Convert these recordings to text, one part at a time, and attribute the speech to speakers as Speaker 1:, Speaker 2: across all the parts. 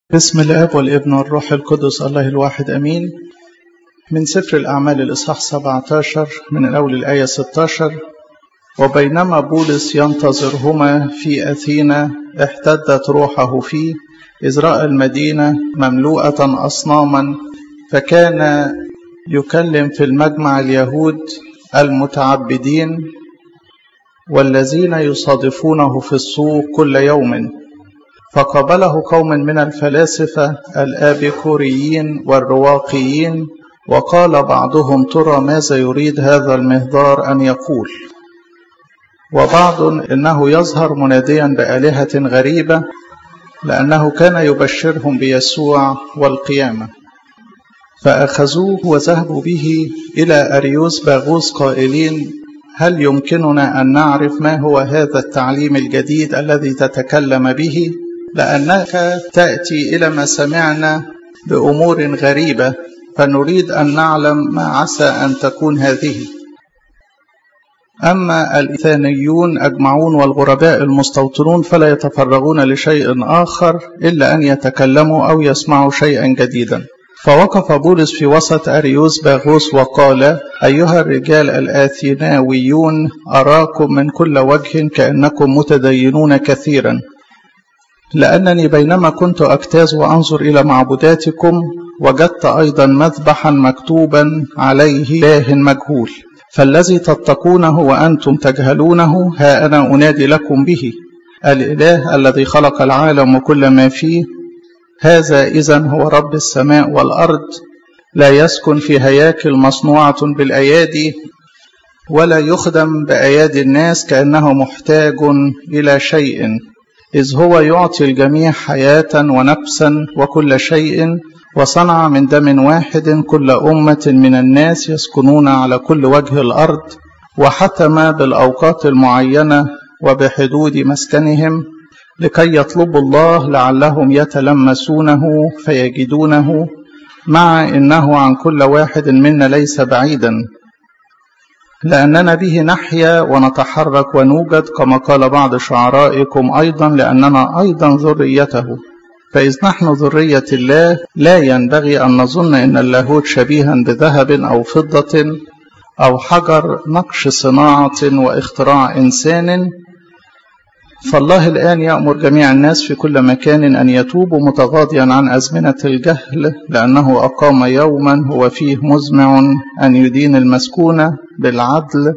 Speaker 1: بسم الاب والابن والروح القدس الله الواحد امين من سفر الاعمال الاصحاح 17 من الاول الايه 16 وبينما بولس ينتظرهما في اثينا احتدت روحه فيه اذ راى المدينه مملوءه اصناما فكان يكلم في المجمع اليهود المتعبدين والذين يصادفونه في السوق كل يوم فقابله قوم من الفلاسفة الآبيكوريين والرواقيين وقال بعضهم ترى ماذا يريد هذا المهدار أن يقول وبعض إنه يظهر مناديا بآلهة غريبة لأنه كان يبشرهم بيسوع والقيامة فأخذوه وذهبوا به إلى أريوس باغوس قائلين هل يمكننا أن نعرف ما هو هذا التعليم الجديد الذي تتكلم به لأنك تأتي إلى ما سمعنا بأمور غريبة فنريد أن نعلم ما عسى أن تكون هذه أما الإثانيون أجمعون والغرباء المستوطنون فلا يتفرغون لشيء آخر إلا أن يتكلموا أو يسمعوا شيئا جديدا فوقف بولس في وسط أريوس باغوس وقال أيها الرجال الآثيناويون أراكم من كل وجه كأنكم متدينون كثيرا لأنني بينما كنت أجتاز وأنظر إلى معبوداتكم وجدت أيضا مذبحا مكتوبا عليه إله مجهول فالذي تتقونه وأنتم تجهلونه ها أنا أنادي لكم به الإله الذي خلق العالم وكل ما فيه هذا إذا هو رب السماء والأرض لا يسكن في هياكل مصنوعة بالأيادي ولا يخدم بأيادي الناس كأنه محتاج إلى شيء إذ هو يعطي الجميع حياة ونفسا وكل شيء وصنع من دم واحد كل أمة من الناس يسكنون على كل وجه الأرض وحتم بالأوقات المعينة وبحدود مسكنهم لكي يطلبوا الله لعلهم يتلمسونه فيجدونه مع إنه عن كل واحد منا ليس بعيدا لأننا به نحيا ونتحرك ونوجد كما قال بعض شعرائكم أيضا لأننا أيضا ذريته فإذ نحن ذرية الله لا ينبغي أن نظن أن اللاهوت شبيها بذهب أو فضة أو حجر نقش صناعة واختراع إنسان فالله الآن يأمر جميع الناس في كل مكان أن يتوبوا متغاضيا عن أزمنة الجهل لأنه أقام يوما هو فيه مزمع أن يدين المسكونة بالعدل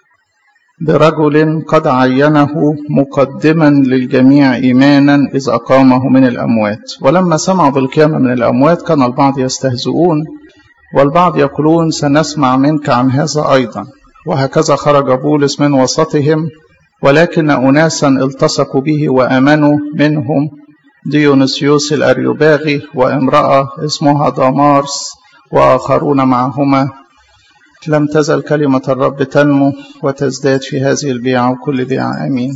Speaker 1: برجل قد عينه مقدما للجميع إيمانا إذ أقامه من الأموات ولما سمعوا بالقيامة من الأموات كان البعض يستهزئون والبعض يقولون سنسمع منك عن هذا أيضا وهكذا خرج بولس من وسطهم ولكن أناسا التصقوا به وآمنوا منهم ديونسيوس الأريوباغي وامرأة اسمها دامارس وآخرون معهما لم تزل كلمة الرب تنمو وتزداد في هذه البيعة وكل بيعة أمين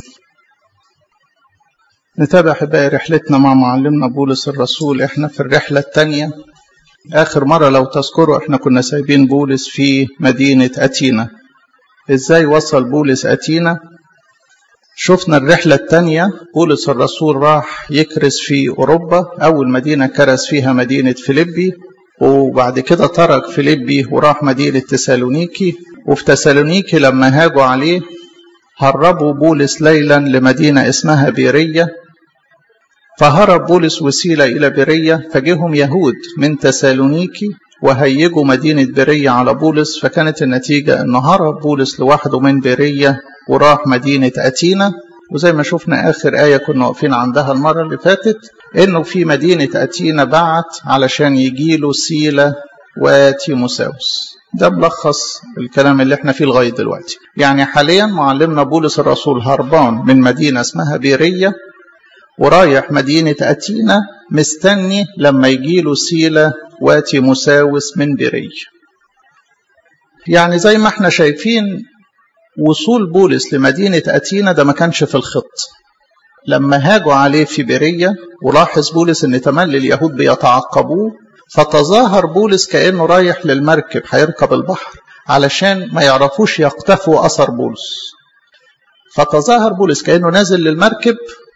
Speaker 1: نتابع أحبائي رحلتنا مع معلمنا بولس الرسول احنا في الرحلة الثانية آخر مرة لو تذكروا احنا كنا سايبين بولس في مدينة أتينا ازاي وصل بولس أتينا شفنا الرحلة الثانية بولس الرسول راح يكرس في أوروبا أول مدينة كرس فيها مدينة فيليبي وبعد كده ترك فيليبي وراح مدينة تسالونيكي وفي تسالونيكي لما هاجوا عليه هربوا بولس ليلا لمدينة اسمها بيرية فهرب بولس وسيلة إلى بيرية فجهم يهود من تسالونيكي وهيجوا مدينة بيرية على بولس فكانت النتيجة أنه هرب بولس لوحده من بيرية وراح مدينة أتينا وزي ما شفنا آخر آية كنا واقفين عندها المرة اللي فاتت إنه في مدينة أتينا بعت علشان يجيله سيلة وتيموساوس ده ملخص الكلام اللي احنا فيه لغاية دلوقتي يعني حاليا معلمنا بولس الرسول هربان من مدينة اسمها بيرية ورايح مدينة أتينا مستني لما يجيله سيلة وتيموساوس من بيرية يعني زي ما احنا شايفين وصول بولس لمدينة أتينا ده ما كانش في الخط لما هاجوا عليه في برية ولاحظ بولس ان تملي اليهود بيتعقبوه فتظاهر بولس كأنه رايح للمركب هيركب البحر علشان ما يعرفوش يقتفوا أثر بولس فتظاهر بولس كأنه نازل للمركب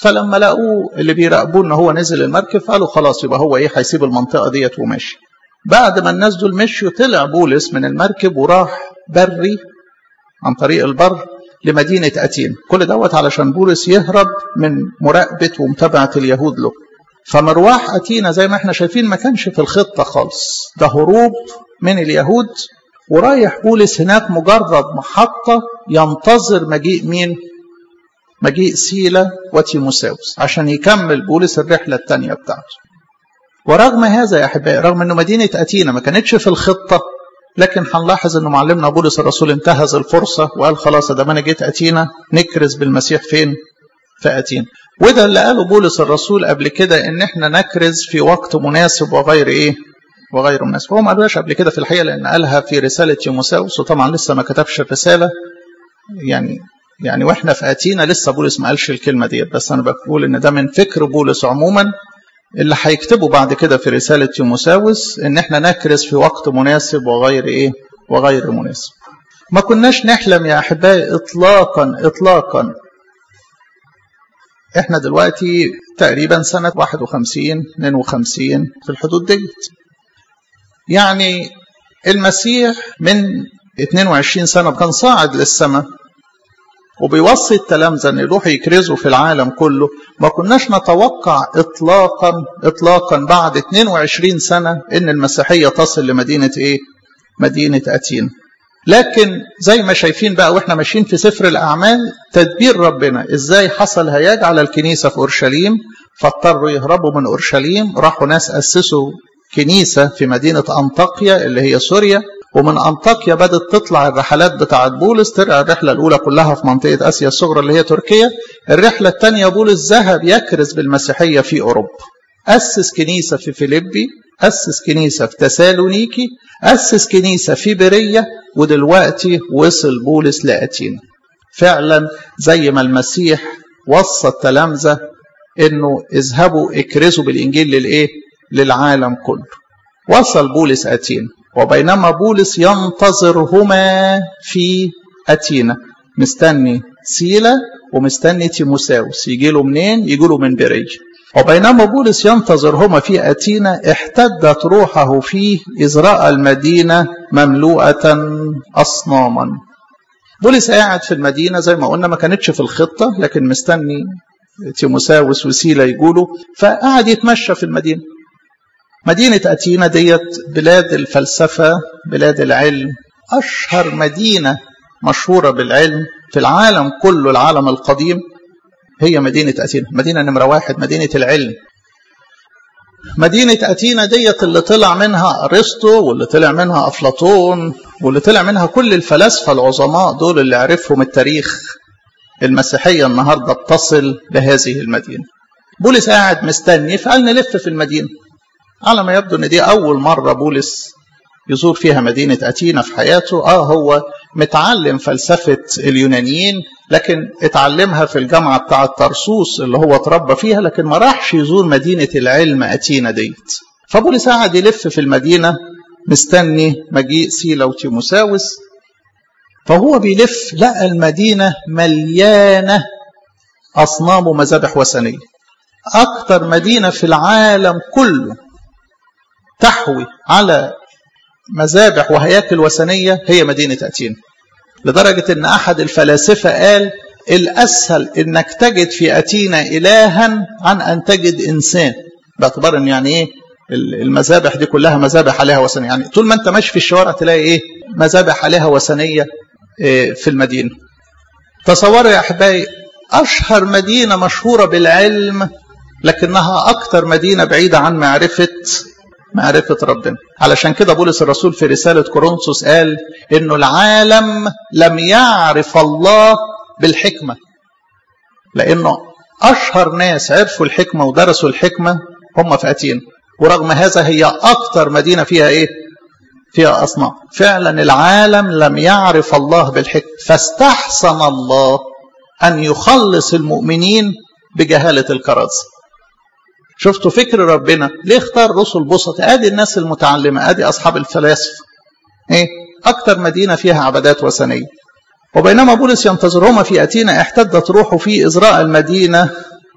Speaker 1: فلما لقوه اللي بيراقبوه ان هو نزل المركب قالوا خلاص يبقى هو ايه هيسيب المنطقه ديت وماشي بعد ما الناس دول مشوا طلع بولس من المركب وراح بري عن طريق البر لمدينة أتين كل دوت علشان بولس يهرب من مراقبة ومتابعة اليهود له فمرواح أتينا زي ما احنا شايفين ما كانش في الخطة خالص ده هروب من اليهود ورايح بولس هناك مجرد محطة ينتظر مجيء مين مجيء سيلا وتيموساوس عشان يكمل بولس الرحلة الثانية بتاعته ورغم هذا يا أحبائي رغم أنه مدينة أتينا ما كانتش في الخطة لكن هنلاحظ أنه معلمنا بولس الرسول انتهز الفرصة وقال خلاص ده ما أنا جيت أتينا نكرز بالمسيح فين في أتينا وده اللي قاله بولس الرسول قبل كده ان احنا نكرز في وقت مناسب وغير ايه وغير مناسب هو ما قالهاش قبل كده في الحقيقه لان قالها في رساله تيموساوس وطبعا لسه ما كتبش الرساله يعني يعني واحنا في اتينا لسه بولس ما قالش الكلمه ديت بس انا بقول ان ده من فكر بولس عموما اللي هيكتبه بعد كده في رساله تيموساوس ان احنا نكرز في وقت مناسب وغير ايه وغير مناسب ما كناش نحلم يا احبائي اطلاقا اطلاقا احنا دلوقتي تقريبا سنة 51 52 في الحدود ديت يعني المسيح من 22 سنة كان صاعد للسماء وبيوصي التلامذة ان يروحوا يكرزوا في العالم كله ما كناش نتوقع اطلاقا اطلاقا بعد 22 سنة ان المسيحية تصل لمدينة ايه مدينة اتين لكن زي ما شايفين بقى واحنا ماشيين في سفر الاعمال تدبير ربنا ازاي حصل هياج على الكنيسه في اورشليم فاضطروا يهربوا من اورشليم راحوا ناس اسسوا كنيسه في مدينه انطاكيا اللي هي سوريا ومن انطاكيا بدات تطلع الرحلات بتاعه بولس طلع الرحله الاولى كلها في منطقه اسيا الصغرى اللي هي تركيا الرحله الثانيه بولس ذهب يكرز بالمسيحيه في اوروبا اسس كنيسه في فيليبي أسس كنيسة في تسالونيكي أسس كنيسة في برية ودلوقتي وصل بولس لأتينا فعلا زي ما المسيح وصى التلامذة انه اذهبوا اكرزوا بالانجيل للايه للعالم كله وصل بولس اتينا وبينما بولس ينتظرهما في اتينا مستني سيلا ومستني تيموساوس يجي له منين يجي له من بريه وبينما بولس ينتظرهما في أتينا احتدت روحه فيه إذ رأى المدينة مملوءة أصناما بولس قاعد في المدينة زي ما قلنا ما كانتش في الخطة لكن مستني تيموساوس وسيلة يقولوا فقعد يتمشى في المدينة مدينة أتينا ديت بلاد الفلسفة بلاد العلم أشهر مدينة مشهورة بالعلم في العالم كله العالم القديم هي مدينة أتينا مدينة نمرة واحد مدينة العلم مدينة أتينا ديت اللي طلع منها أرسطو واللي طلع منها أفلاطون واللي طلع منها كل الفلاسفة العظماء دول اللي عرفهم التاريخ المسيحية النهاردة بتصل لهذه المدينة بولس قاعد مستني فقال نلف في المدينة على ما يبدو ان دي أول مرة بولس يزور فيها مدينة أتينا في حياته آه هو متعلم فلسفة اليونانيين لكن اتعلمها في الجامعة بتاعة طرسوس اللي هو اتربى فيها لكن ما راحش يزور مدينة العلم أتينا ديت فبولس قعد يلف في المدينة مستني مجيء سيلا وتيموساوس فهو بيلف لقى المدينة مليانة أصنام ومذابح وثنية أكتر مدينة في العالم كله تحوي على مذابح وهياكل وثنية هي مدينة أتينا لدرجة أن أحد الفلاسفة قال الأسهل أنك تجد في أتينا إلها عن أن تجد إنسان باعتبار أن يعني إيه المذابح دي كلها مذابح عليها وثنية يعني طول ما أنت ماشي في الشوارع تلاقي إيه مذابح عليها وثنية إيه في المدينة تصوروا يا أحبائي أشهر مدينة مشهورة بالعلم لكنها أكثر مدينة بعيدة عن معرفة معرفة ربنا علشان كده بولس الرسول في رسالة كورنثوس قال إنه العالم لم يعرف الله بالحكمة لأنه أشهر ناس عرفوا الحكمة ودرسوا الحكمة هم في أتينا ورغم هذا هي أكثر مدينة فيها إيه؟ فيها أصنام فعلا العالم لم يعرف الله بالحكمة فاستحسن الله أن يخلص المؤمنين بجهالة الكرازة شفتوا فكر ربنا ليه اختار رسل بسط ادي الناس المتعلمه ادي اصحاب الفلاسفه ايه اكتر مدينه فيها عبادات وثنيه وبينما بولس ينتظرهما في اتينا احتدت روحه في ازراء المدينه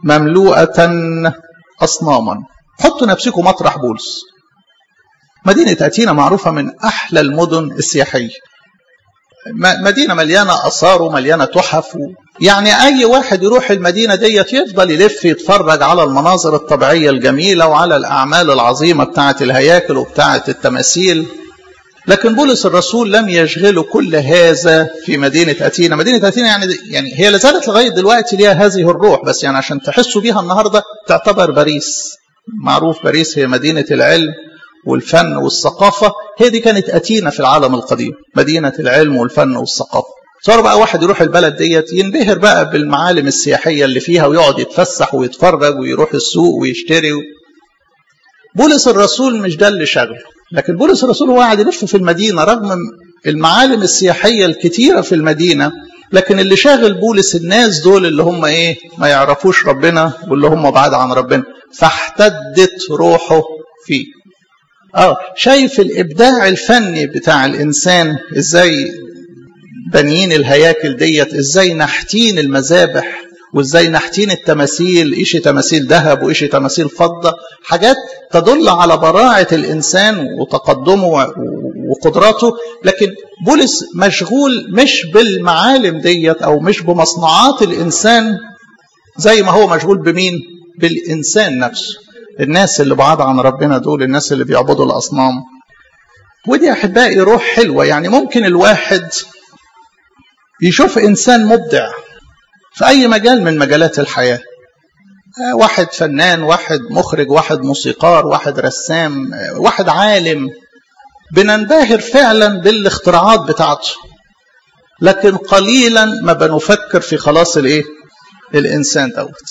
Speaker 1: مملوءة أصناما حطوا نفسكم مطرح بولس مدينة أتينا معروفة من أحلى المدن السياحية مدينة مليانة آثار ومليانة تحف يعني أي واحد يروح المدينة ديت يفضل يلف يتفرج على المناظر الطبيعية الجميلة وعلى الأعمال العظيمة بتاعة الهياكل وبتاعة التماثيل لكن بولس الرسول لم يشغله كل هذا في مدينة أتينا مدينة أتينا يعني, يعني هي لازالت لغاية دلوقتي ليها هذه الروح بس يعني عشان تحسوا بيها النهاردة تعتبر باريس معروف باريس هي مدينة العلم والفن والثقافة هي دي كانت أتينا في العالم القديم مدينة العلم والفن والثقافة صار بقى واحد يروح البلد ديت ينبهر بقى بالمعالم السياحية اللي فيها ويقعد يتفسح ويتفرج ويروح السوق ويشتري بولس الرسول مش ده اللي شغله لكن بولس الرسول هو قاعد يلف في المدينة رغم المعالم السياحية الكتيرة في المدينة لكن اللي شاغل بولس الناس دول اللي هم ايه ما يعرفوش ربنا واللي هم بعاد عن ربنا فاحتدت روحه فيه اه شايف الابداع الفني بتاع الانسان ازاي بنيين الهياكل ديت ازاي نحتين المذابح وازاي نحتين التماثيل ايش تماثيل ذهب وايش تماثيل فضه حاجات تدل على براعه الانسان وتقدمه وقدراته لكن بولس مشغول مش بالمعالم ديت او مش بمصنوعات الانسان زي ما هو مشغول بمين بالانسان نفسه الناس اللي بعاد عن ربنا دول الناس اللي بيعبدوا الاصنام ودي احبائي روح حلوه يعني ممكن الواحد يشوف انسان مبدع في اي مجال من مجالات الحياه واحد فنان واحد مخرج واحد موسيقار واحد رسام واحد عالم بننبهر فعلا بالاختراعات بتاعته لكن قليلا ما بنفكر في خلاص الايه الانسان دوت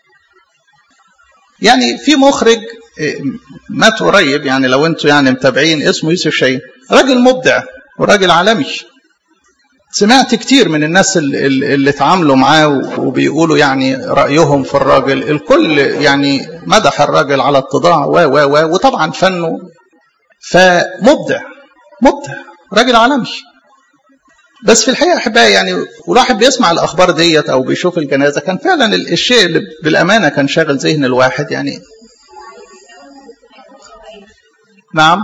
Speaker 1: يعني في مخرج مات قريب يعني لو انتوا يعني متابعين اسمه يوسف شاهين راجل مبدع وراجل عالمي سمعت كتير من الناس اللي, اللي اتعاملوا معاه وبيقولوا يعني رأيهم في الراجل الكل يعني مدح الراجل على اتضاع و و و وطبعا فنه فمبدع مبدع راجل عالمي بس في الحقيقه احبائي يعني والواحد بيسمع الاخبار ديت او بيشوف الجنازه كان فعلا الشيء اللي بالامانه كان شاغل ذهن الواحد يعني نعم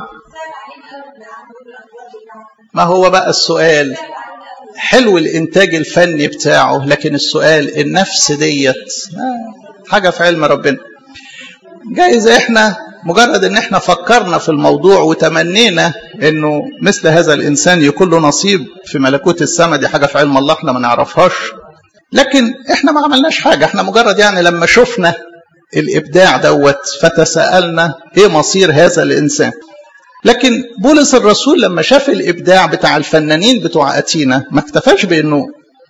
Speaker 1: ما هو بقى السؤال حلو الانتاج الفني بتاعه لكن السؤال النفس ديت حاجه في علم ربنا جايز احنا مجرد ان احنا فكرنا في الموضوع وتمنينا انه مثل هذا الانسان يكون له نصيب في ملكوت السماء دي حاجه في علم الله احنا ما نعرفهاش لكن احنا ما عملناش حاجه احنا مجرد يعني لما شفنا الابداع دوت فتساءلنا ايه مصير هذا الانسان لكن بولس الرسول لما شاف الابداع بتاع الفنانين بتوع اتينا ما اكتفاش بانه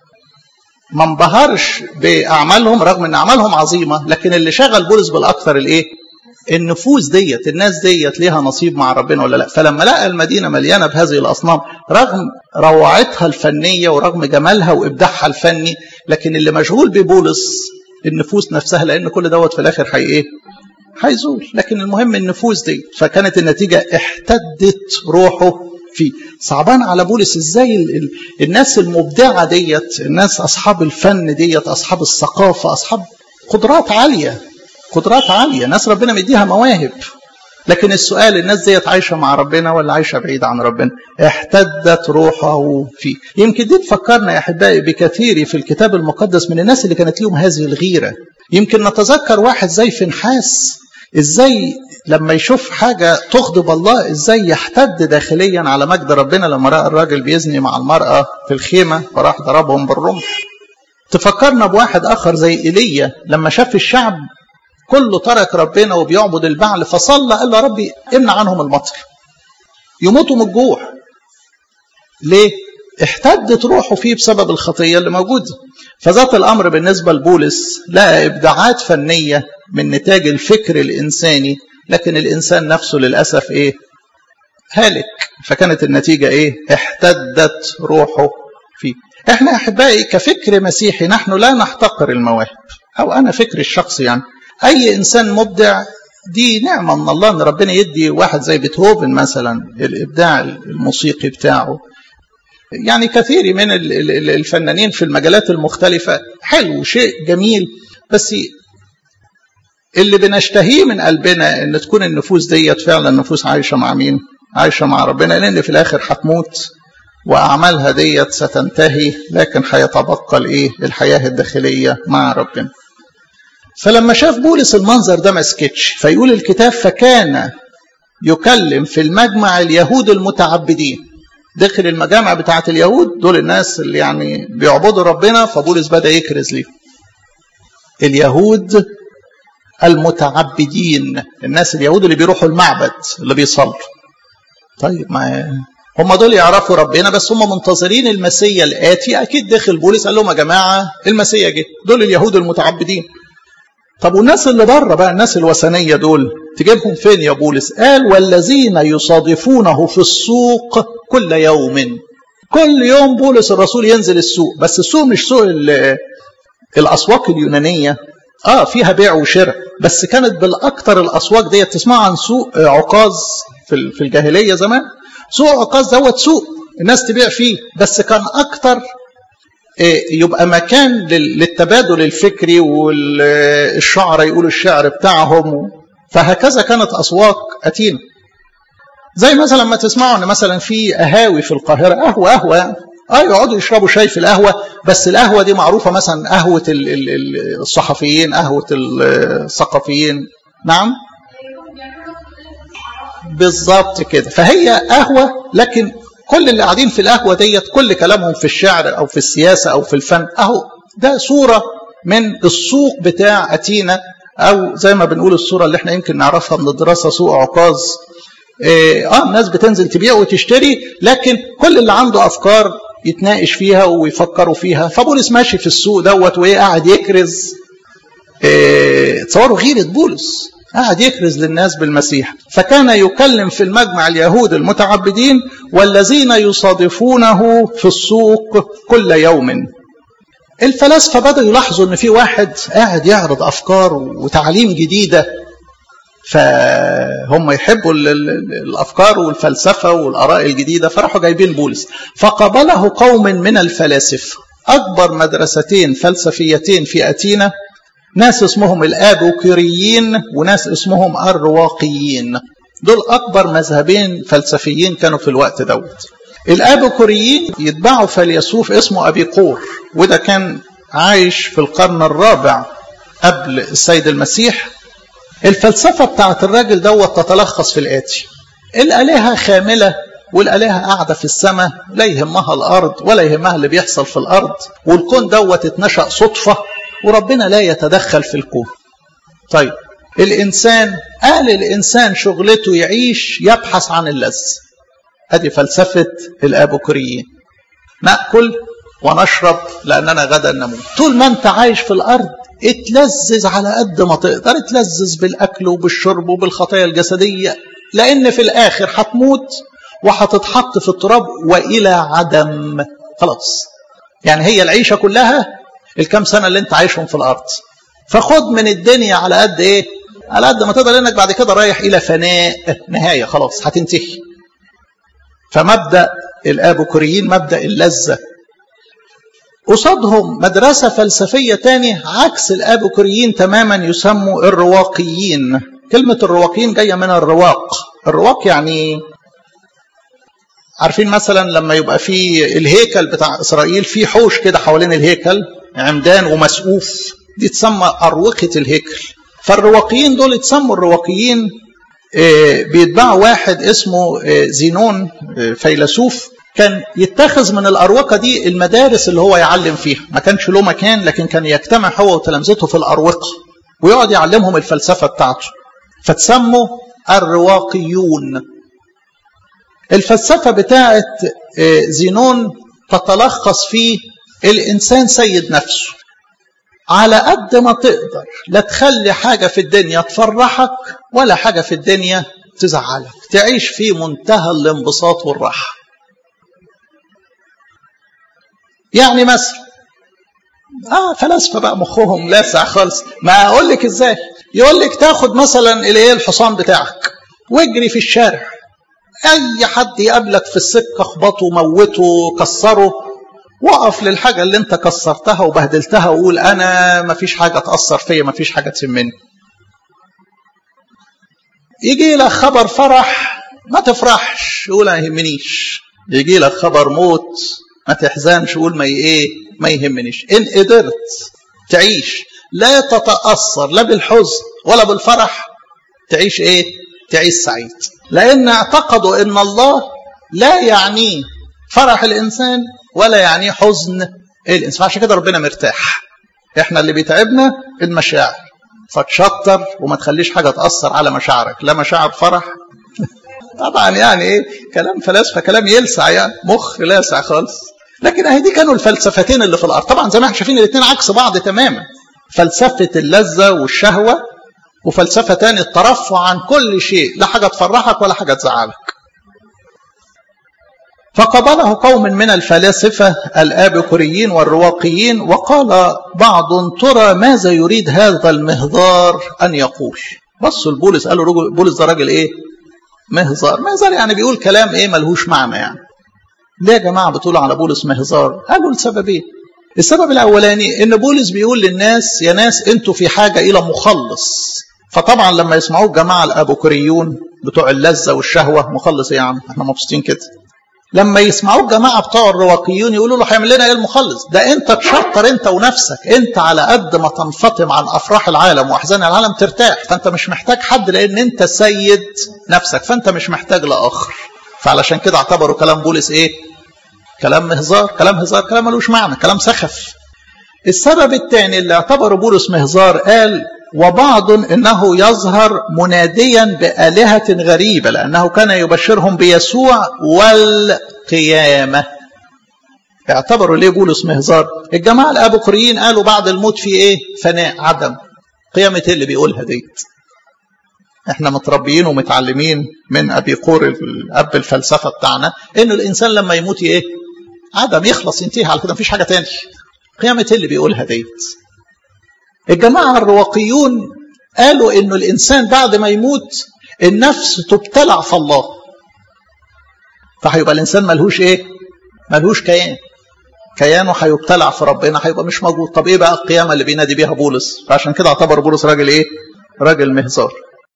Speaker 1: ما انبهرش باعمالهم رغم ان اعمالهم عظيمه لكن اللي شغل بولس بالاكثر الايه النفوس ديت الناس ديت ليها نصيب مع ربنا ولا لا فلما لقى المدينه مليانه بهذه الاصنام رغم روعتها الفنيه ورغم جمالها وابداعها الفني لكن اللي مشغول ببولس النفوس نفسها لان كل دوت في الاخر حي ايه هيزول لكن المهم النفوس دي فكانت النتيجه احتدت روحه فيه صعبان على بولس ازاي ال ال الناس المبدعه ديت الناس اصحاب الفن ديت اصحاب الثقافه اصحاب قدرات عاليه قدرات عاليه ناس ربنا مديها مواهب لكن السؤال الناس ديت عايشه مع ربنا ولا عايشه بعيد عن ربنا احتدت روحه فيه يمكن دي تفكرنا يا احبائي بكثير في الكتاب المقدس من الناس اللي كانت لهم هذه الغيره يمكن نتذكر واحد زي فنحاس ازاي لما يشوف حاجه تغضب الله ازاي يحتد داخليا على مجد ربنا لما راى الراجل بيزني مع المراه في الخيمه فراح ضربهم بالرمح تفكرنا بواحد اخر زي ايليا لما شاف الشعب كله ترك ربنا وبيعبد البعل فصلى قال له يا ربي امنع عنهم المطر يموتوا من الجوع ليه احتدت روحه فيه بسبب الخطيه اللي موجوده فذات الامر بالنسبه لبولس لقى ابداعات فنيه من نتاج الفكر الانساني لكن الانسان نفسه للاسف ايه هالك فكانت النتيجه ايه احتدت روحه فيه احنا احبائي كفكر مسيحي نحن لا نحتقر المواهب او انا فكري الشخصي يعني اي انسان مبدع دي نعمه من الله ان ربنا يدي واحد زي بيتهوفن مثلا الابداع الموسيقي بتاعه يعني كثير من الفنانين في المجالات المختلفة حلو شيء جميل بس اللي بنشتهيه من قلبنا ان تكون النفوس ديت فعلا نفوس عايشه مع مين؟ عايشه مع ربنا لان في الاخر هتموت واعمالها ديت ستنتهي لكن هيتبقى الايه؟ الحياه الداخليه مع ربنا. فلما شاف بولس المنظر ده ما سكتش فيقول الكتاب فكان يكلم في المجمع اليهود المتعبدين داخل المجامع بتاعت اليهود دول الناس اللي يعني بيعبدوا ربنا فبولس بدا يكرز ليهم اليهود المتعبدين الناس اليهود اللي بيروحوا المعبد اللي بيصلوا طيب ما هم دول يعرفوا ربنا بس هم منتظرين المسيا الآتي أكيد داخل بولس قال لهم يا جماعة المسيا جه دول اليهود المتعبدين طب والناس اللي بره بقى الناس الوثنية دول تجيبهم فين يا بولس قال والذين يصادفونه في السوق كل يوم كل يوم بولس الرسول ينزل السوق بس السوق مش سوق الأسواق اليونانية اه فيها بيع وشراء بس كانت بالاكثر الاسواق ديت تسمع عن سوق عكاظ في في الجاهليه زمان سوق عكاظ دوت سوق الناس تبيع فيه بس كان اكثر يبقى مكان للتبادل الفكري والشعراء يقولوا الشعر بتاعهم فهكذا كانت اسواق اتينا زي مثلا لما تسمعوا ان مثلا في قهاوي في القاهره قهوه قهوه يعني اه يقعدوا يشربوا شاي في القهوه بس القهوه دي معروفه مثلا قهوه الصحفيين قهوه الثقافيين نعم بالظبط كده فهي قهوه لكن كل اللي قاعدين في القهوه ديت كل كلامهم في الشعر او في السياسه او في الفن اهو ده صوره من السوق بتاع اتينا او زي ما بنقول الصوره اللي احنا يمكن نعرفها من الدراسه سوق عكاظ اه الناس بتنزل تبيع وتشتري لكن كل اللي عنده افكار يتناقش فيها ويفكروا فيها فبولس ماشي في السوق دوت وايه قاعد يكرز اه تصوروا غيرة بولس قاعد يكرز للناس بالمسيح فكان يكلم في المجمع اليهود المتعبدين والذين يصادفونه في السوق كل يوم الفلاسفه بدأوا يلاحظوا ان في واحد قاعد يعرض افكار وتعاليم جديده فهم يحبوا الافكار والفلسفه والاراء الجديده فراحوا جايبين بولس فقابله قوم من الفلاسفه اكبر مدرستين فلسفيتين في اتينا ناس اسمهم الابوكيريين وناس اسمهم الرواقيين دول اكبر مذهبين فلسفيين كانوا في الوقت دوت الابوكوريين يتبعوا فيلسوف اسمه ابيقور وده كان عايش في القرن الرابع قبل السيد المسيح الفلسفة بتاعت الراجل دوت تتلخص في الآتي الآلهة خاملة والآلهة قاعدة في السماء لا يهمها الأرض ولا يهمها اللي بيحصل في الأرض والكون دوت اتنشأ صدفة وربنا لا يتدخل في الكون طيب الإنسان قال الإنسان شغلته يعيش يبحث عن اللذ هذه فلسفة الآبوكريين نأكل ونشرب لأننا غدا نموت طول ما أنت عايش في الأرض اتلذذ على قد ما تقدر اتلذذ بالأكل وبالشرب وبالخطايا الجسدية لأن في الآخر هتموت وهتتحط في التراب وإلى عدم خلاص يعني هي العيشة كلها الكام سنة اللي انت عايشهم في الأرض فخد من الدنيا على قد ايه على قد ما تقدر لانك بعد كده رايح الى فناء نهايه خلاص هتنتهي فمبدا الابوكوريين مبدا اللذه قصادهم مدرسة فلسفية تاني عكس الأبوكريين تماما يسموا الرواقيين كلمة الرواقيين جاية من الرواق الرواق يعني عارفين مثلا لما يبقى في الهيكل بتاع إسرائيل في حوش كده حوالين الهيكل عمدان ومسقوف دي تسمى أروقة الهيكل فالرواقيين دول يتسموا الرواقيين بيتبعوا واحد اسمه زينون فيلسوف كان يتخذ من الأروقة دي المدارس اللي هو يعلم فيها ما كانش له مكان لكن كان يجتمع هو وتلامذته في الأروقة ويقعد يعلمهم الفلسفة بتاعته فتسموا الرواقيون الفلسفة بتاعت زينون تتلخص في الإنسان سيد نفسه على قد ما تقدر لا تخلي حاجة في الدنيا تفرحك ولا حاجة في الدنيا تزعلك تعيش في منتهى الانبساط والراحة يعني مثلا اه فلاسفه بقى مخهم لاسع خالص ما اقول لك ازاي يقول لك تاخد مثلا الايه الحصان بتاعك واجري في الشارع اي حد يقابلك في السكه اخبطه موته كسره وقف للحاجه اللي انت كسرتها وبهدلتها وقول انا ما فيش حاجه تاثر فيا ما فيش حاجه تهمني يجي لك خبر فرح ما تفرحش قول ما يهمنيش يجي لك خبر موت ما تحزنش قول ما ايه ما يهمنيش ان قدرت تعيش لا تتاثر لا بالحزن ولا بالفرح تعيش ايه تعيش سعيد لان اعتقدوا ان الله لا يعنيه فرح الانسان ولا يعنيه حزن الانسان عشان كده ربنا مرتاح احنا اللي بيتعبنا المشاعر فتشطر وما تخليش حاجه تاثر على مشاعرك لا مشاعر فرح طبعا يعني ايه كلام فلاسفه كلام يلسع يعني مخ لاسع خالص لكن اهي دي كانوا الفلسفتين اللي في الارض طبعا زي ما احنا شايفين الاثنين عكس بعض تماما فلسفه اللذه والشهوه وفلسفه تاني الترفع عن كل شيء لا حاجه تفرحك ولا حاجه تزعلك فقبله قوم من الفلاسفة الآبكوريين والرواقيين وقال بعض ترى ماذا يريد هذا المهذار أن يقول بصوا لبولس قالوا بولس ده راجل إيه مهزار مهزار يعني بيقول كلام إيه ملهوش معنى يعني ليه يا جماعة بتقولوا على بولس مهزار قالوا لسببين السبب الأولاني إن بولس بيقول للناس يا ناس أنتوا في حاجة إلى مخلص فطبعا لما يسمعوه الجماعة الأبوكوريون بتوع اللذة والشهوة مخلص إيه يا عم احنا مبسوطين كده لما يسمعوه الجماعه بتوع الرواقيون يقولوا له هيعمل لنا ايه المخلص؟ ده انت تشطر انت ونفسك، انت على قد ما تنفطم عن افراح العالم واحزان العالم ترتاح، فانت مش محتاج حد لان انت سيد نفسك، فانت مش محتاج لاخر. فعلشان كده اعتبروا كلام بولس ايه؟ كلام هزار، كلام هزار، كلام ملوش معنى، كلام سخف. السبب الثاني اللي اعتبره بولس مهزار قال وبعض انه يظهر مناديا بالهه غريبه لانه كان يبشرهم بيسوع والقيامه اعتبروا ليه بولس مهزار الجماعه الابوقريين قالوا بعد الموت في ايه فناء عدم قيامه اللي بيقولها ديت احنا متربيين ومتعلمين من ابي قور الاب الفلسفه بتاعنا انه الانسان لما يموت ايه عدم يخلص ينتهي على كده مفيش حاجه تاني قيامه اللي بيقولها ديت الجماعة الرواقيون قالوا انه الانسان بعد ما يموت النفس تبتلع في الله فهيبقى الانسان ملهوش ايه ملهوش كيان كيانه هيبتلع في ربنا هيبقى مش موجود طب ايه بقى القيامة اللي بينادي بيها بولس فعشان كده اعتبر بولس راجل ايه راجل مهزار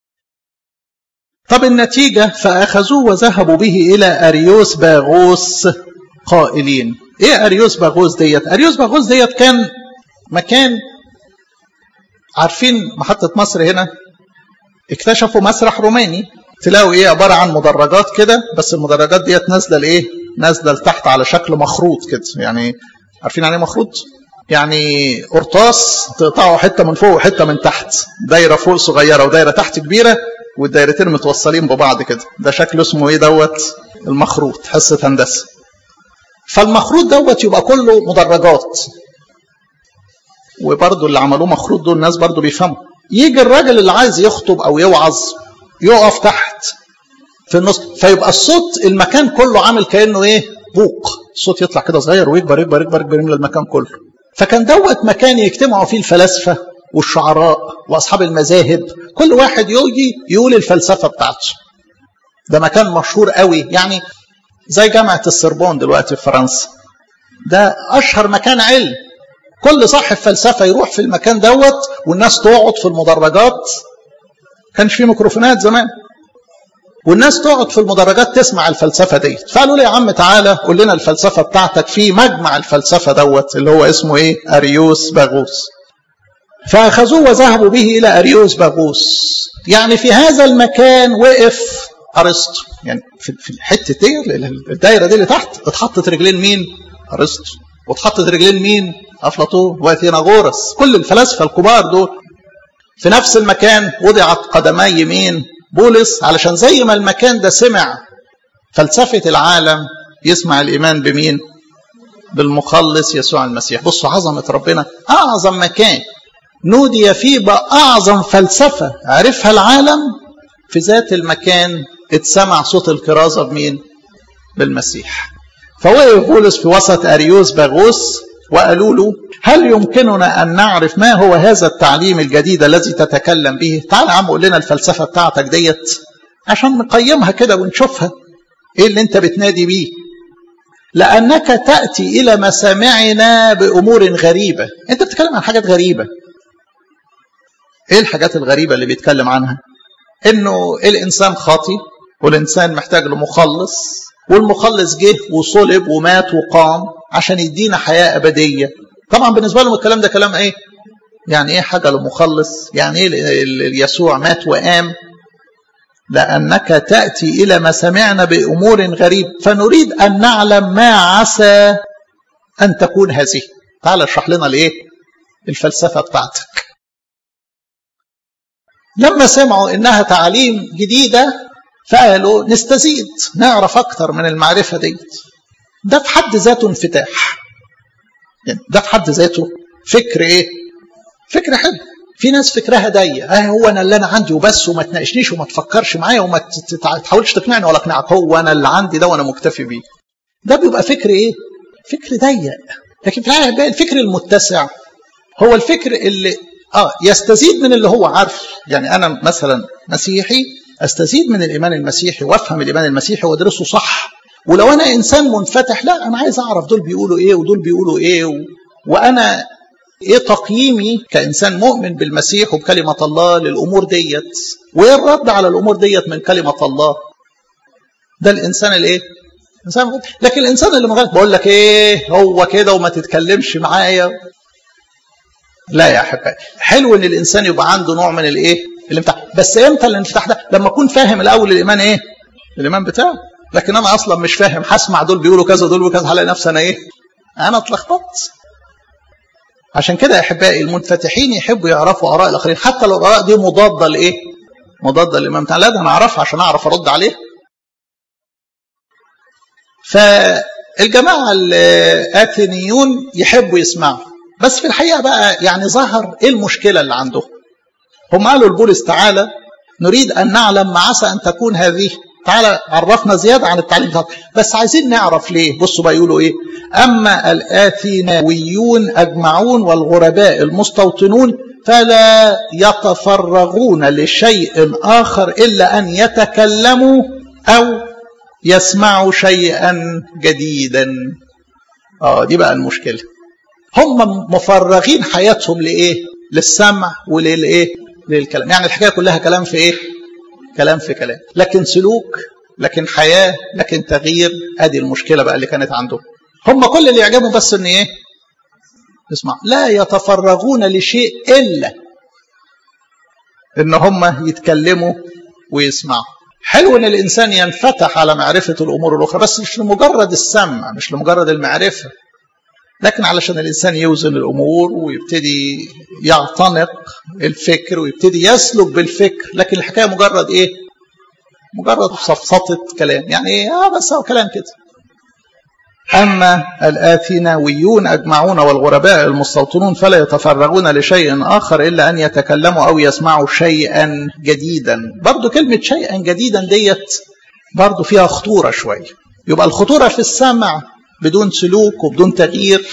Speaker 1: طب النتيجة فأخذوه وذهبوا به إلى أريوس باغوس قائلين إيه أريوس باغوس ديت أريوس باغوس ديت كان مكان عارفين محطة مصر هنا اكتشفوا مسرح روماني تلاقوا ايه عبارة عن مدرجات كده بس المدرجات ديت نازلة لايه نازلة لتحت على شكل مخروط كده يعني عارفين يعني ايه مخروط يعني قرطاس تقطعوا حتة من فوق وحتة من تحت دايرة فوق صغيرة ودايرة تحت كبيرة والدايرتين متوصلين ببعض كده ده شكله اسمه ايه دوت المخروط حصة هندسة فالمخروط دوت يبقى كله مدرجات وبرضه اللي عملوه مخروط دول الناس برضه بيفهموا يجي الراجل اللي عايز يخطب او يوعظ يقف تحت في النص فيبقى الصوت المكان كله عامل كانه ايه بوق الصوت يطلع كده صغير ويكبر يكبر يكبر يكبر يملى المكان كله فكان دوت مكان يجتمعوا فيه الفلاسفه والشعراء واصحاب المذاهب كل واحد يجي يقول الفلسفه بتاعته ده مكان مشهور قوي يعني زي جامعه السربون دلوقتي في فرنسا ده اشهر مكان علم كل صاحب فلسفه يروح في المكان دوت والناس تقعد في المدرجات كانش في ميكروفونات زمان والناس تقعد في المدرجات تسمع الفلسفه ديت فقالوا لي يا عم تعالى قول لنا الفلسفه بتاعتك في مجمع الفلسفه دوت اللي هو اسمه ايه اريوس باغوس فاخذوه وذهبوا به الى اريوس باغوس يعني في هذا المكان وقف ارسطو يعني في الحته دي الدايره دي اللي تحت اتحطت رجلين مين ارسطو واتحطت رجلين مين افلاطون واثيناغورس كل الفلاسفه الكبار دول في نفس المكان وضعت قدمي مين بولس علشان زي ما المكان ده سمع فلسفه العالم يسمع الايمان بمين بالمخلص يسوع المسيح بصوا عظمه ربنا اعظم مكان نودي فيه باعظم فلسفه عرفها العالم في ذات المكان اتسمع صوت الكرازه بمين بالمسيح فوقف بولس في وسط أريوس باغوس وقالوا له هل يمكننا أن نعرف ما هو هذا التعليم الجديد الذي تتكلم به تعال يا عم قول لنا الفلسفة بتاعتك ديت عشان نقيمها كده ونشوفها ايه اللي انت بتنادي بيه لأنك تأتي إلى مسامعنا بأمور غريبة أنت بتتكلم عن حاجات غريبة إيه الحاجات الغريبة اللي بيتكلم عنها انه الانسان خاطي والانسان محتاج لمخلص والمخلص جه وصلب ومات وقام عشان يدينا حياه ابديه طبعا بالنسبه لهم الكلام ده كلام ايه يعني ايه حاجه لمخلص يعني ايه يسوع مات وقام لانك تاتي الى ما سمعنا بامور غريب فنريد ان نعلم ما عسى ان تكون هذه تعال اشرح لنا الايه الفلسفه بتاعتك لما سمعوا انها تعاليم جديده فقالوا نستزيد نعرف اكتر من المعرفه ديت ده في حد ذاته انفتاح يعني ده في حد ذاته فكر ايه فكر حلو في ناس فكرها ضيق اه هو انا اللي انا عندي وبس وما تناقشنيش وما تفكرش معايا وما تحاولش تقنعني ولا اقنعك هو انا اللي عندي ده وانا مكتفي بيه ده بيبقى فكر ايه فكر ضيق لكن في الحقيقه الفكر المتسع هو الفكر اللي اه يستزيد من اللي هو عارف يعني انا مثلا مسيحي استزيد من الايمان المسيحي وافهم الايمان المسيحي وادرسه صح ولو انا انسان منفتح لا انا عايز اعرف دول بيقولوا ايه ودول بيقولوا ايه و... وانا ايه تقييمي كانسان مؤمن بالمسيح وبكلمه الله للامور ديت وايه الرد على الامور ديت من كلمه الله ده الانسان الايه انسان لكن الانسان اللي مغلق بقول لك ايه هو كده وما تتكلمش معايا لا يا احبائي حلو ان الانسان يبقى عنده نوع من الايه الانفتاح بس امتى الانفتاح ده لما اكون فاهم الاول الايمان ايه الايمان بتاعه لكن انا اصلا مش فاهم هسمع دول بيقولوا كذا دول بيقولوا كذا هلاقي نفسي انا ايه انا اتلخبطت عشان كده يا احبائي المنفتحين يحبوا يعرفوا اراء الاخرين حتى لو الاراء دي مضاده لايه مضاده للايمان بتاعنا لا ده انا اعرفها عشان اعرف ارد عليه فالجماعه الاثينيون يحبوا يسمعوا بس في الحقيقه بقى يعني ظهر ايه المشكله اللي عندهم هم قالوا لبولس تعالى نريد ان نعلم ما عسى ان تكون هذه تعالى عرفنا زياده عن التعليم بتاعك بس عايزين نعرف ليه بصوا بقى يقولوا ايه اما الاثيناويون اجمعون والغرباء المستوطنون فلا يتفرغون لشيء اخر الا ان يتكلموا او يسمعوا شيئا جديدا اه دي بقى المشكله هم مفرغين حياتهم لايه للسمع وللايه للكلام يعني الحكايه كلها كلام في ايه كلام في كلام لكن سلوك لكن حياه لكن تغيير ادي المشكله بقى اللي كانت عندهم هم كل اللي يعجبهم بس ان ايه اسمع لا يتفرغون لشيء الا ان هم يتكلموا ويسمعوا حلو ان الانسان ينفتح على معرفه الامور الاخرى بس مش لمجرد السمع مش لمجرد المعرفه لكن علشان الانسان يوزن الامور ويبتدي يعتنق الفكر ويبتدي يسلك بالفكر لكن الحكايه مجرد ايه مجرد صفصطه كلام يعني ايه اه بس هو كلام كده أما الآثيناويون أجمعون والغرباء المستوطنون فلا يتفرغون لشيء آخر إلا أن يتكلموا أو يسمعوا شيئا جديدا برضو كلمة شيئا جديدا ديت برضو فيها خطورة شوية يبقى الخطورة في السمع بدون سلوك وبدون تغيير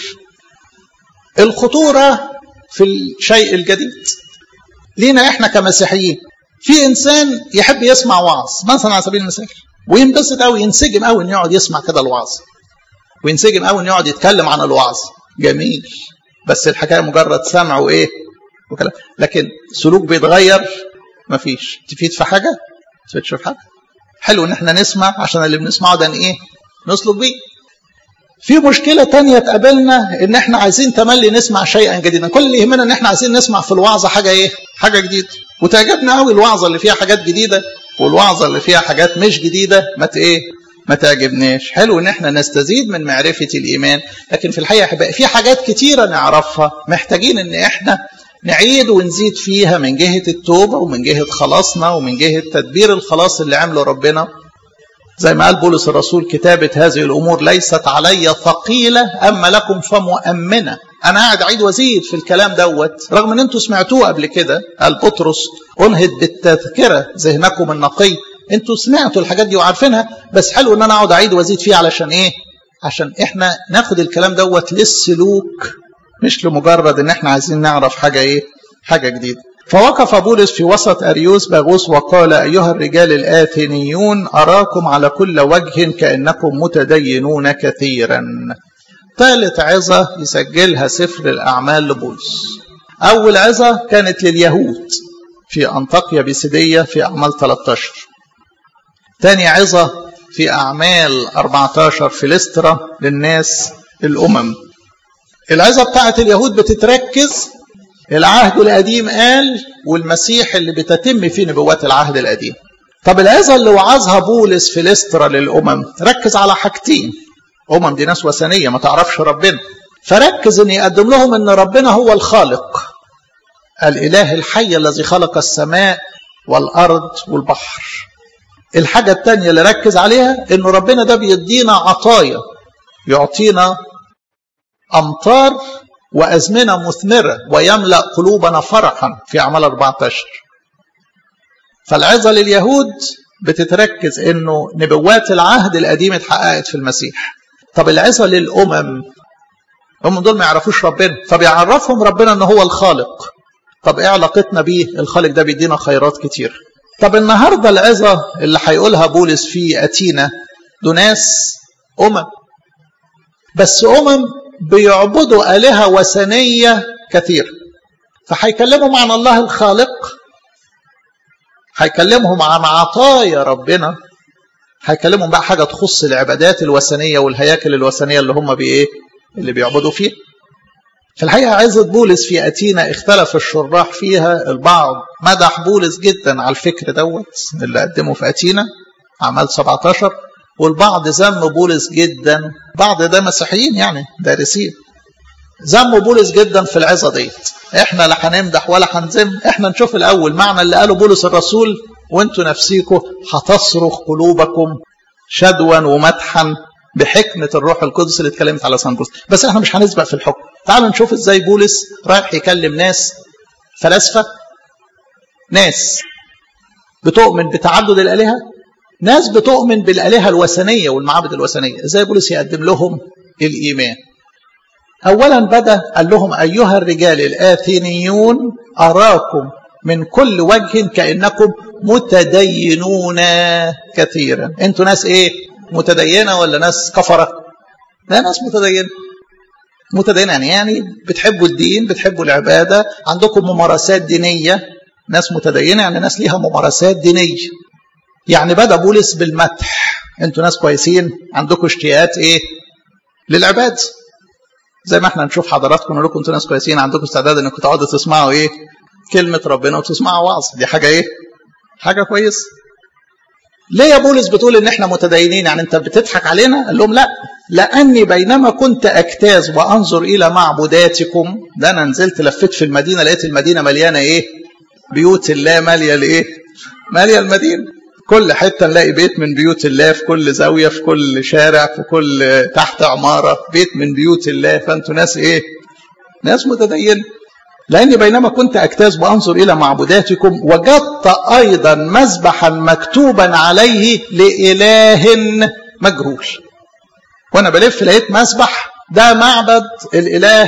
Speaker 1: الخطورة في الشيء الجديد لينا احنا كمسيحيين في انسان يحب يسمع وعظ مثلا على سبيل المثال وينبسط قوي ينسجم قوي انه يقعد يسمع كده الوعظ وينسجم قوي انه يقعد يتكلم عن الوعظ جميل بس الحكايه مجرد سمع وايه وكلام لكن سلوك بيتغير مفيش تفيد في حاجه تفيدش في حاجه حلو ان احنا نسمع عشان اللي بنسمعه ده ايه نسلك بيه في مشكلة تانية تقابلنا ان احنا عايزين تملي نسمع شيئا جديدا كل اللي يهمنا ان احنا عايزين نسمع في الوعظة حاجة ايه حاجة جديدة وتعجبنا قوي الوعظة اللي فيها حاجات جديدة والوعظة اللي فيها حاجات مش جديدة ما ايه ما تعجبناش حلو ان احنا نستزيد من معرفة الايمان لكن في الحقيقة احبائي في حاجات كتيرة نعرفها محتاجين ان احنا نعيد ونزيد فيها من جهة التوبة ومن جهة خلاصنا ومن جهة تدبير الخلاص اللي عمله ربنا زي ما قال بولس الرسول كتابة هذه الأمور ليست علي ثقيلة أما لكم فمؤمنة أنا قاعد أعيد وأزيد في الكلام دوت رغم أن أنتوا سمعتوه قبل كده قال بطرس أنهد بالتذكرة ذهنكم النقي أنتوا سمعتوا الحاجات دي وعارفينها بس حلو أن أنا أقعد أعيد وأزيد فيه علشان إيه عشان إحنا ناخد الكلام دوت للسلوك مش لمجرد أن إحنا عايزين نعرف حاجة إيه حاجة جديدة فوقف بولس في وسط أريوس باغوس وقال أيها الرجال الآثينيون أراكم على كل وجه كأنكم متدينون كثيرا ثالث عظة يسجلها سفر الأعمال لبولس أول عظة كانت لليهود في أنطاكيا بيسيدية في أعمال 13 تاني عظة في أعمال 14 في لسترا للناس الأمم العظة بتاعت اليهود بتتركز العهد القديم قال والمسيح اللي بتتم فيه نبوات العهد القديم طب العظة اللي وعظها بولس في لسترا للأمم ركز على حاجتين أمم دي ناس وثنية ما تعرفش ربنا فركز ان يقدم لهم ان ربنا هو الخالق الاله الحي الذي خلق السماء والارض والبحر الحاجة التانية اللي ركز عليها انه ربنا ده بيدينا عطايا يعطينا امطار وازمنة مثمرة ويملأ قلوبنا فرحا في اعمال 14 فالعظة لليهود بتتركز انه نبوات العهد القديم اتحققت في المسيح طب العظة للامم هم دول ما يعرفوش ربنا فبيعرفهم ربنا ان هو الخالق طب ايه علاقتنا بيه الخالق ده بيدينا خيرات كتير طب النهارده العظه اللي هيقولها بولس في اتينا دول ناس امم بس امم بيعبدوا الهه وثنيه كثير فهيكلمهم عن الله الخالق هيكلمهم عن عطايا ربنا هيكلمهم بقى حاجه تخص العبادات الوثنيه والهياكل الوثنيه اللي هم بايه اللي بيعبدوا فيه في الحقيقة عزة بولس في أتينا اختلف الشراح فيها البعض مدح بولس جدا على الفكر دوت اللي قدمه في أتينا أعمال 17 والبعض ذم بولس جدا بعض ده مسيحيين يعني دارسين ذموا بولس جدا في العظة ديت احنا لا هنمدح ولا هنذم احنا نشوف الأول معنى اللي قاله بولس الرسول وانتوا نفسيكم هتصرخ قلوبكم شدوا ومدحا بحكمة الروح القدس اللي اتكلمت على سان بولس بس احنا مش هنسبق في الحكم تعالوا نشوف ازاي بولس رايح يكلم ناس فلاسفة ناس بتؤمن بتعدد الآلهة ناس بتؤمن بالآلهة الوثنية والمعابد الوثنية ازاي بولس يقدم لهم الإيمان أولا بدأ قال لهم أيها الرجال الآثينيون أراكم من كل وجه كأنكم متدينون كثيرا انتوا ناس ايه متدينة ولا ناس كفرة لا ناس متدينة متدينة يعني يعني بتحبوا الدين بتحبوا العبادة عندكم ممارسات دينية ناس متدينة يعني ناس ليها ممارسات دينية يعني بدأ بولس بالمدح انتوا ناس كويسين عندكم اشتياقات ايه للعباد زي ما احنا نشوف حضراتكم نقول لكم انتوا ناس كويسين عندكم استعداد انكم تقعدوا تسمعوا ايه كلمة ربنا وتسمعوا وعظ دي حاجة ايه حاجة كويسة ليه يا بولس بتقول ان احنا متدينين يعني انت بتضحك علينا قال لهم لا لاني بينما كنت اجتاز وانظر الى معبوداتكم ده انا نزلت لفيت في المدينه لقيت المدينه مليانه ايه بيوت الله ماليه الايه ماليه المدينه كل حته نلاقي بيت من بيوت الله في كل زاويه في كل شارع في كل تحت عماره بيت من بيوت الله فانتوا ناس ايه ناس متدينه لأني بينما كنت أجتاز وأنظر إلى معبوداتكم وجدت أيضا مذبحا مكتوبا عليه لإله مجهول وأنا بلف لقيت مذبح ده معبد الإله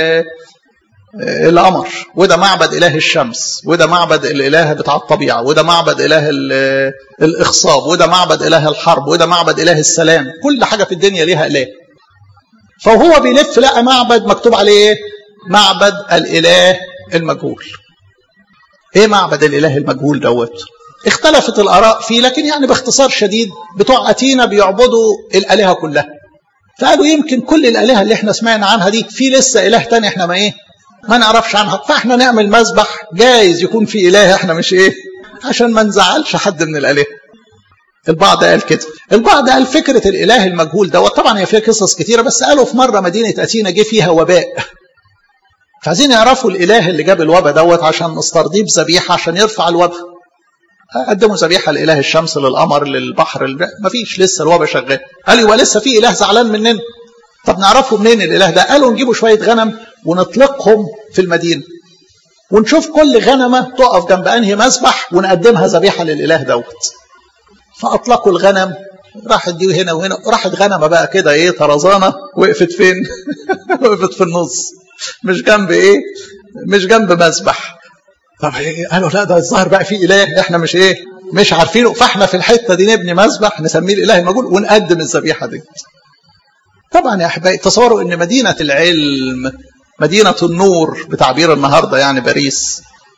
Speaker 1: القمر وده معبد إله الشمس وده معبد الإله بتاع الطبيعة وده معبد إله الإخصاب وده معبد إله الحرب وده معبد إله السلام كل حاجة في الدنيا ليها إله فهو بيلف لقى معبد مكتوب عليه إيه؟ معبد الإله المجهول ايه معبد الإله المجهول دوت اختلفت الآراء فيه لكن يعني باختصار شديد بتوع أتينا بيعبدوا الآلهة كلها فقالوا يمكن كل الآلهة اللي احنا سمعنا عنها دي في لسه إله تاني احنا ما ايه ما نعرفش عنها فاحنا نعمل مذبح جايز يكون في إله احنا مش ايه عشان ما نزعلش حد من الآلهة البعض قال كده البعض قال فكرة الإله المجهول دوت طبعا هي فيها قصص كتيرة بس قالوا في مرة مدينة أتينا جه فيها وباء فعايزين يعرفوا الاله اللي جاب الوباء دوت عشان نسترضيه بذبيحه عشان يرفع الوباء قدموا ذبيحه لاله الشمس للقمر للبحر ما فيش لسه الوباء شغال قال يبقى لسه في اله زعلان مننا طب نعرفه منين الاله ده قالوا نجيبوا شويه غنم ونطلقهم في المدينه ونشوف كل غنمه تقف جنب انهي مسبح ونقدمها ذبيحه للاله دوت فاطلقوا الغنم راحت دي هنا وهنا راحت غنمه بقى كده ايه طرزانه وقفت فين وقفت في النص مش جنب ايه مش جنب مسبح طب إيه؟ قالوا لا ده الظاهر بقى في اله احنا مش ايه مش عارفينه فاحنا في الحته دي نبني مسبح نسميه الاله المجهول ونقدم الذبيحه دي طبعا يا احبائي تصوروا ان مدينه العلم مدينه النور بتعبير النهارده يعني باريس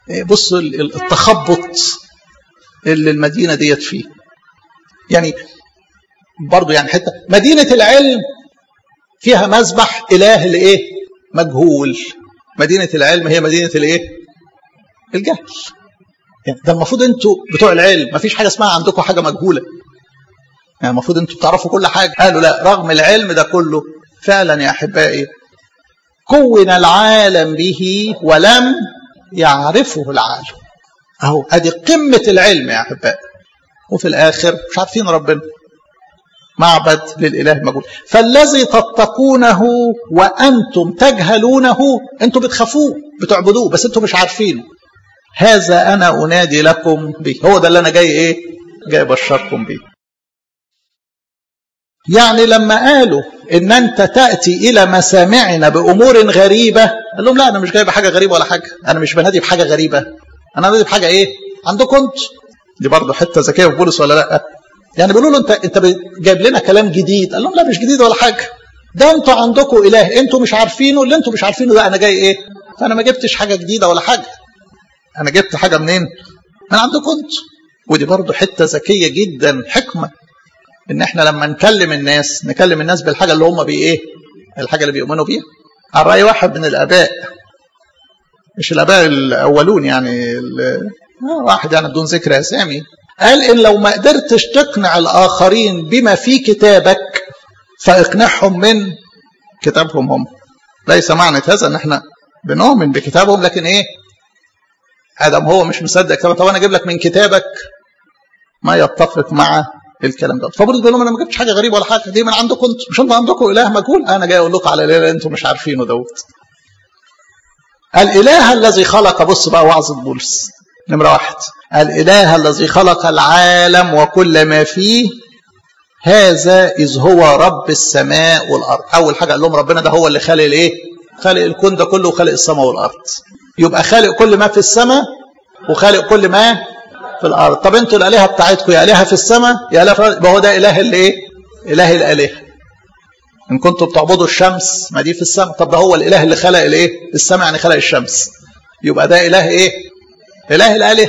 Speaker 1: بصوا التخبط اللي المدينة ديت فيه يعني برضو يعني حتة مدينة العلم فيها مذبح إله لإيه مجهول مدينة العلم هي مدينة الإيه الجهل يعني ده المفروض انتوا بتوع العلم ما فيش حاجة اسمها عندكم حاجة مجهولة يعني المفروض انتوا بتعرفوا كل حاجة قالوا لا رغم العلم ده كله فعلا يا أحبائي كون العالم به ولم يعرفه العالم اهو ادي قمة العلم يا أحبائي وفي الآخر مش عارفين ربنا معبد للإله مجهول فالذي تتقونه وأنتم تجهلونه أنتم بتخافوه بتعبدوه بس أنتم مش عارفينه هذا أنا أنادي لكم به هو ده اللي أنا جاي إيه جاي أبشركم به يعني لما قالوا ان انت تاتي الى مسامعنا بامور غريبه قال لهم لا انا مش جاي بحاجه غريبه ولا حاجه انا مش بنادي بحاجه غريبه انا بنادي بحاجه ايه عندكم انت دي برضه حته ذكيه في بولس ولا لا يعني بيقولوا له انت انت جايب لنا كلام جديد قال لهم لا مش جديد ولا حاجه ده انتوا عندكم اله انتوا مش عارفينه اللي انتوا مش عارفينه ده انا جاي ايه فانا ما جبتش حاجه جديده ولا حاجه انا جبت حاجه منين من عندكم انتوا ودي برضه حته ذكيه جدا حكمه ان احنا لما نكلم الناس نكلم الناس بالحاجه اللي هم بي ايه الحاجه اللي بيؤمنوا بيها على راي واحد من الاباء مش الاباء الاولون يعني واحد يعني بدون ذكر اسامي قال ان لو ما قدرتش تقنع الاخرين بما في كتابك فاقنعهم من كتابهم هم ليس معنى هذا ان احنا بنؤمن بكتابهم لكن ايه ادم هو مش مصدق كتابه طب انا اجيب لك من كتابك ما يتفق مع الكلام ده فبرضه بيقول لهم انا ما جبتش حاجه غريبه ولا حاجه دي من عندكم انتم مش انتوا عندكم اله مجهول انا جاي اقول لكم على الاله اللي انتم مش عارفينه دوت الاله الذي خلق بص بقى وعظه بولس نمره واحد الاله الذي خلق العالم وكل ما فيه هذا اذ هو رب السماء والارض اول حاجه قال لهم ربنا ده هو اللي خالق الايه خالق الكون ده كله وخالق السماء والارض يبقى خالق كل ما في السماء وخالق كل ما في الارض طب انتوا الالهه بتاعتكم يا الهه في السماء يا الهه في الارض يبقى هو ده اله الايه اله الالهه ان كنتوا بتعبدوا الشمس ما دي في السماء طب ده هو الاله اللي خلق الايه السماء يعني خلق الشمس يبقى ده اله ايه اله الالهه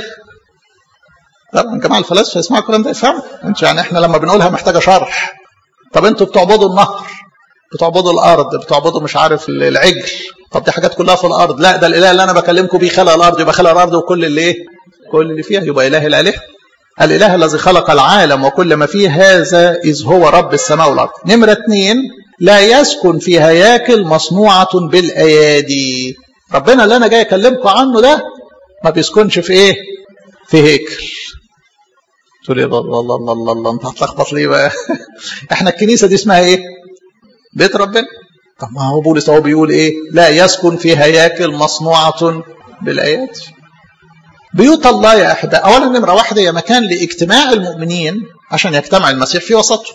Speaker 1: طبعا جماعه الفلاسفه يسمعوا الكلام ده يفهموا انت يعني احنا لما بنقولها محتاجه شرح طب انتوا بتعبدوا النهر بتعبدوا الارض بتعبدوا مش عارف العجل طب دي حاجات كلها في الارض لا ده الاله اللي انا بكلمكم بيه خلق الارض يبقى خلق الارض وكل اللي ايه كل اللي فيها يبقى اله الالهه الاله الذي خلق العالم وكل ما فيه هذا اذ هو رب السماء والارض نمره اثنين لا يسكن في هياكل مصنوعه بالايادي ربنا اللي انا جاي اكلمكم عنه ده ما بيسكنش في ايه في هيكل تقول ايه الله الله الله الله, الله انت هتلخبط ليه بقى احنا الكنيسه دي اسمها ايه بيت ربنا طب ما هو بولس هو بيقول ايه لا يسكن في هياكل مصنوعه بالايات بيوت الله يا احباء اولا نمره واحده هي مكان لاجتماع المؤمنين عشان يجتمع المسيح في وسطهم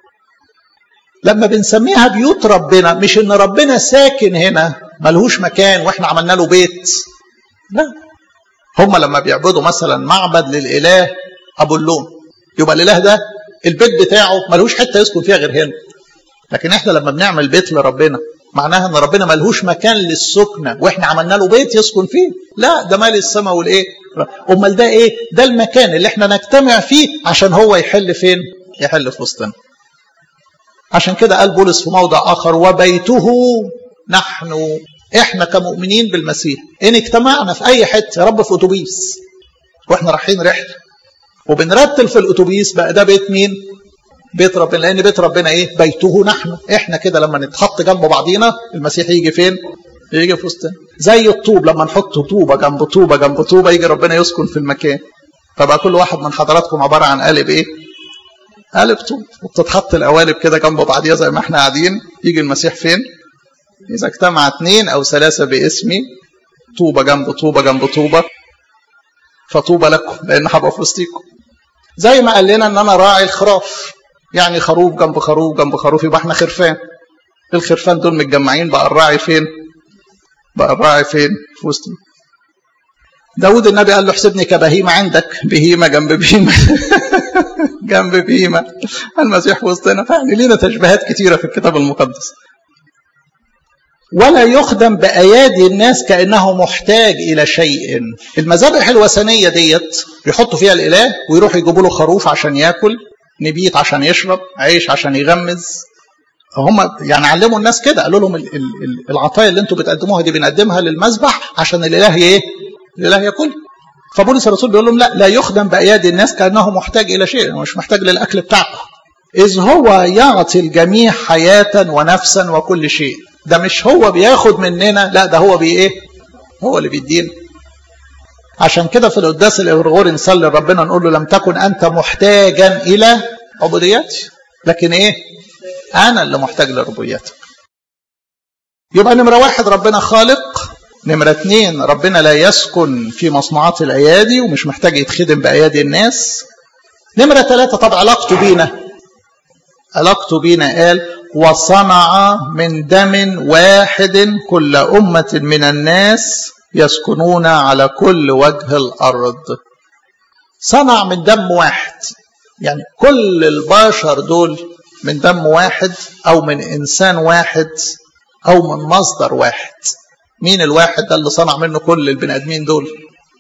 Speaker 1: لما بنسميها بيوت ربنا مش ان ربنا ساكن هنا ملهوش مكان واحنا عملنا له بيت لا هم لما بيعبدوا مثلا معبد للاله ابو اللون يبقى الاله ده البيت بتاعه ملهوش حته يسكن فيها غير هنا لكن احنا لما بنعمل بيت لربنا معناها ان ربنا ملهوش مكان للسكنه واحنا عملنا له بيت يسكن فيه لا ده مال السماء والايه امال ده ايه ده المكان اللي احنا نجتمع فيه عشان هو يحل فين يحل في وسطنا عشان كده قال بولس في موضع اخر وبيته نحن احنا كمؤمنين بالمسيح ان اجتمعنا في اي حته يا رب في اتوبيس واحنا رايحين رحله وبنرتل في الاتوبيس بقى ده بيت مين بيت ربنا لان بيت ربنا ايه بيته نحن احنا كده لما نتحط جنب بعضينا المسيح يجي فين يجي في وسطنا زي الطوب لما نحط طوبه جنب طوبه جنب طوبه يجي ربنا يسكن في المكان فبقى كل واحد من حضراتكم عباره عن قالب ايه قالب طوب وبتتحط القوالب كده جنب بعضيها زي ما احنا قاعدين يجي المسيح فين اذا اجتمع اثنين او ثلاثه باسمي طوبه جنب طوبه جنب طوبه فطوبى لكم لان هبقى في وسطيكم زي ما قال لنا ان انا راعي الخراف يعني خروف جنب خروف جنب خروف يبقى احنا خرفان الخرفان دول متجمعين بقى الراعي فين بقى الراعي فين في وسط داود النبي قال له احسبني كبهيمة عندك بهيمة جنب بهيمة جنب بهيمة المسيح في وسطنا فيعني لينا تشبيهات كتيرة في الكتاب المقدس ولا يخدم بأيادي الناس كأنه محتاج إلى شيء المذابح الوثنية ديت يحطوا فيها الإله ويروحوا يجيبوا له خروف عشان ياكل نبيت عشان يشرب عيش عشان يغمز هم يعني علموا الناس كده قالوا لهم العطايا اللي انتوا بتقدموها دي بنقدمها للمذبح عشان الاله ايه الاله ياكل فبولس الرسول بيقول لهم لا لا يخدم بايادي الناس كانه محتاج الى شيء مش محتاج للاكل بتاعكم اذ هو يعطي الجميع حياه ونفسا وكل شيء ده مش هو بياخد مننا لا ده هو بي ايه هو اللي بيدينا عشان كده في القداس الغرغوري نصلي لربنا نقول له لم تكن انت محتاجا الى عبوديتي لكن ايه انا اللي محتاج لربوبيتك يبقى نمرة واحد ربنا خالق نمرة اتنين ربنا لا يسكن في مصنوعات الأيادي ومش محتاج يتخدم بأيادي الناس نمرة ثلاثة طب علاقته بينا علاقته بينا قال وصنع من دم واحد كل أمة من الناس يسكنون على كل وجه الأرض صنع من دم واحد يعني كل البشر دول من دم واحد أو من إنسان واحد أو من مصدر واحد مين الواحد ده اللي صنع منه كل البني آدمين دول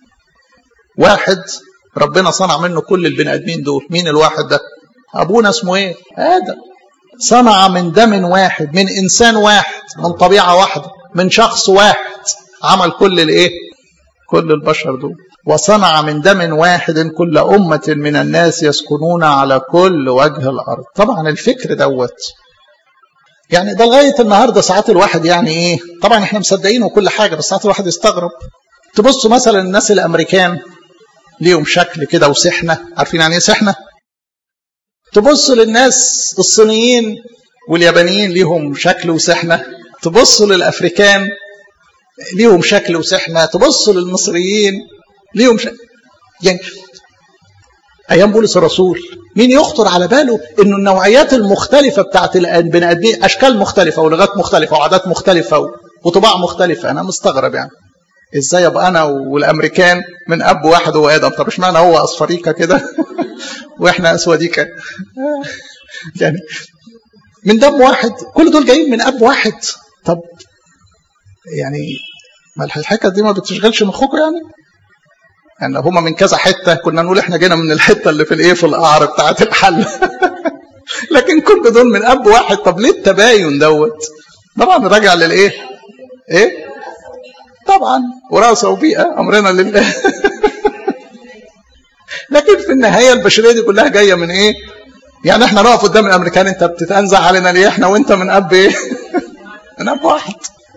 Speaker 1: واحد ربنا صنع منه كل البني آدمين دول مين الواحد ده أبونا اسمه إيه آدم صنع من دم واحد من إنسان واحد من طبيعة واحدة من شخص واحد عمل كل الإيه كل البشر دول وصنع من دم واحد كل أمة من الناس يسكنون على كل وجه الأرض طبعا الفكر دوت يعني ده لغاية النهاردة ساعات الواحد يعني إيه طبعا إحنا مصدقين وكل حاجة بس ساعات الواحد يستغرب تبصوا مثلا الناس الأمريكان ليهم شكل كده وسحنة عارفين يعني إيه سحنة تبص للناس الصينيين واليابانيين ليهم شكل وسحنة تبص للأفريكان ليهم شكل وسحنة تبص للمصريين ليهم شكل يعني أيام بولس الرسول مين يخطر على باله انه النوعيات المختلفة بتاعت البني ادمين اشكال مختلفة ولغات مختلفة وعادات مختلفة وطباع مختلفة انا مستغرب يعني ازاي ابقى انا والامريكان من اب واحد هو ادم طب اشمعنى هو اصفريكا كده واحنا اسوديكا يعني من دم واحد كل دول جايين من اب واحد طب يعني ما الحكايه دي ما بتشغلش مخكم يعني يعني هما من كذا حته كنا نقول احنا جينا من الحته اللي في الايه في القعر بتاعه الحل لكن كل دول من اب واحد طب ليه التباين دوت طبعا راجع للايه ايه طبعا وراثه وبيئه امرنا لله لكن في النهايه البشريه دي كلها جايه من ايه يعني احنا نقف قدام الامريكان انت بتتنزع علينا ليه احنا وانت من اب ايه من اب واحد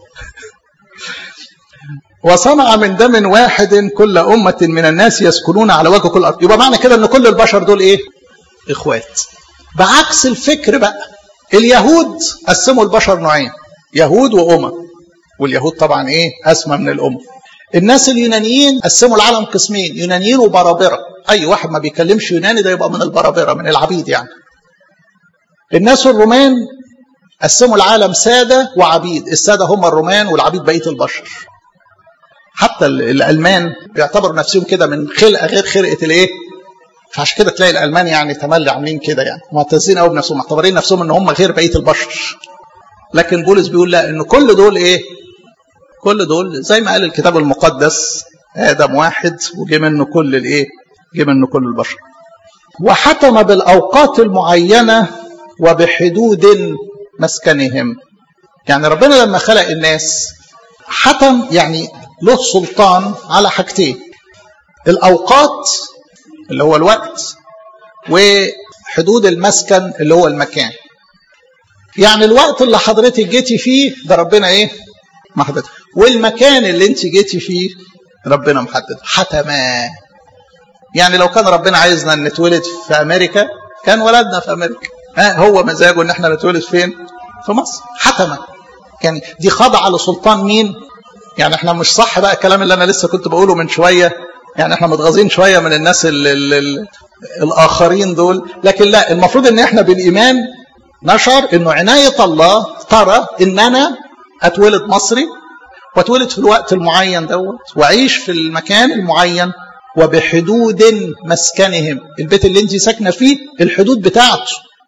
Speaker 1: وصنع من دم واحد كل أمة من الناس يسكنون على وجه كل الأرض يبقى معنى كده أن كل البشر دول إيه إخوات بعكس الفكر بقى اليهود قسموا البشر نوعين يهود وأمم واليهود طبعا إيه أسمى من الأمم الناس اليونانيين قسموا العالم قسمين يونانيين وبرابرة أي واحد ما بيكلمش يوناني ده يبقى من البرابرة من العبيد يعني الناس الرومان قسموا العالم سادة وعبيد السادة هم الرومان والعبيد بقية البشر حتى الالمان بيعتبروا نفسهم كده من خلقه غير خلقه الايه فعشان كده تلاقي الالمان يعني تملي عاملين كده يعني معتزين قوي بنفسهم معتبرين نفسهم ان هم غير بقيه البشر لكن بولس بيقول لا ان كل دول ايه كل دول زي ما قال الكتاب المقدس ادم واحد وجه منه كل الايه جه منه كل البشر وحكم بالاوقات المعينه وبحدود مسكنهم يعني ربنا لما خلق الناس حكم يعني له سلطان على حاجتين الأوقات اللي هو الوقت وحدود المسكن اللي هو المكان يعني الوقت اللي حضرتك جيتي فيه ده ربنا ايه محدد والمكان اللي انت جيتي فيه ربنا محدد حتما يعني لو كان ربنا عايزنا نتولد في امريكا كان ولدنا في امريكا ها هو مزاجه ان احنا نتولد فين في مصر حتما يعني دي خاضعه لسلطان مين يعني احنا مش صح بقى الكلام اللي انا لسه كنت بقوله من شويه يعني احنا متغاظين شويه من الناس ال ال ال الاخرين دول لكن لا المفروض ان احنا بالايمان نشعر انه عنايه الله ترى ان انا اتولد مصري واتولد في الوقت المعين دوت واعيش في المكان المعين وبحدود مسكنهم البيت اللي انت ساكنه فيه الحدود بتاعته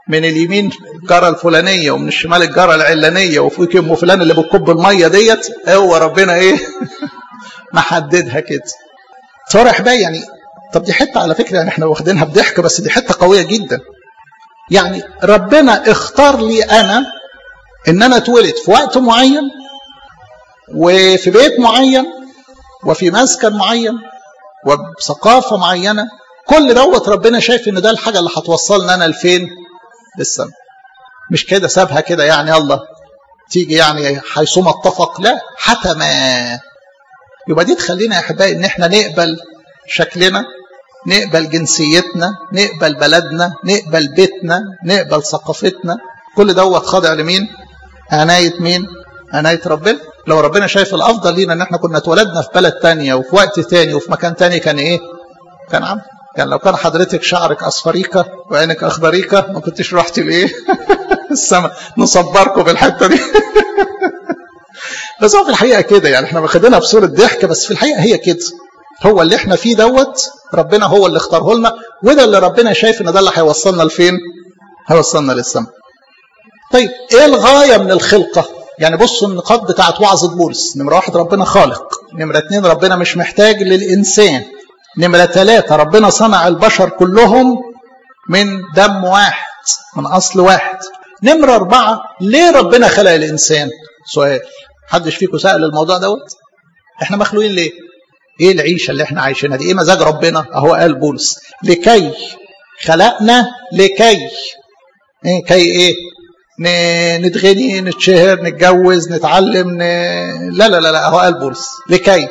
Speaker 1: من اليمين الجاره الفلانيه ومن الشمال الجاره العلانيه وفوق ام فلان اللي بتكب الميه ديت هو ربنا ايه محددها كده صار بقى يعني طب دي حته على فكره يعني احنا واخدينها بضحك بس دي حته قويه جدا يعني ربنا اختار لي انا ان انا اتولد في وقت معين وفي بيت معين وفي مسكن معين وبثقافه معينه كل دوت ربنا شايف ان ده الحاجه اللي هتوصلنا انا لفين للسماء مش كده سابها كده يعني الله تيجي يعني حيثما اتفق لا حتما يبقى دي تخلينا يا احبائي ان احنا نقبل شكلنا نقبل جنسيتنا نقبل بلدنا نقبل بيتنا نقبل ثقافتنا كل دوت خاضع لمين عناية مين عناية ربنا لو ربنا شايف الافضل لينا ان احنا كنا اتولدنا في بلد تانية وفي وقت تاني وفي مكان تاني كان ايه كان عم كان لو كان حضرتك شعرك اصفريكة وعينك اخضريكة ما كنتش رحتي لايه السماء نصبركم بالحته دي بس هو في الحقيقه كده يعني احنا واخدينها بصوره ضحك بس في الحقيقه هي كده هو اللي احنا فيه دوت ربنا هو اللي اختاره لنا وده اللي ربنا شايف ان ده اللي هيوصلنا لفين هيوصلنا للسماء طيب ايه الغايه من الخلقه يعني بصوا النقاط بتاعت وعظة بولس نمرة واحد ربنا خالق نمرة اتنين ربنا مش محتاج للإنسان نمرة ثلاثة ربنا صنع البشر كلهم من دم واحد من أصل واحد نمرة أربعة ليه ربنا خلق الإنسان سؤال حدش فيكم سأل الموضوع دوت احنا مخلوقين ليه ايه العيشة اللي احنا عايشينها دي ايه مزاج ربنا اهو قال بولس لكي خلقنا لكي ايه كي ايه نتغني نتشهر نتجوز نتعلم ن... لا لا لا لا هو قال بولس لكي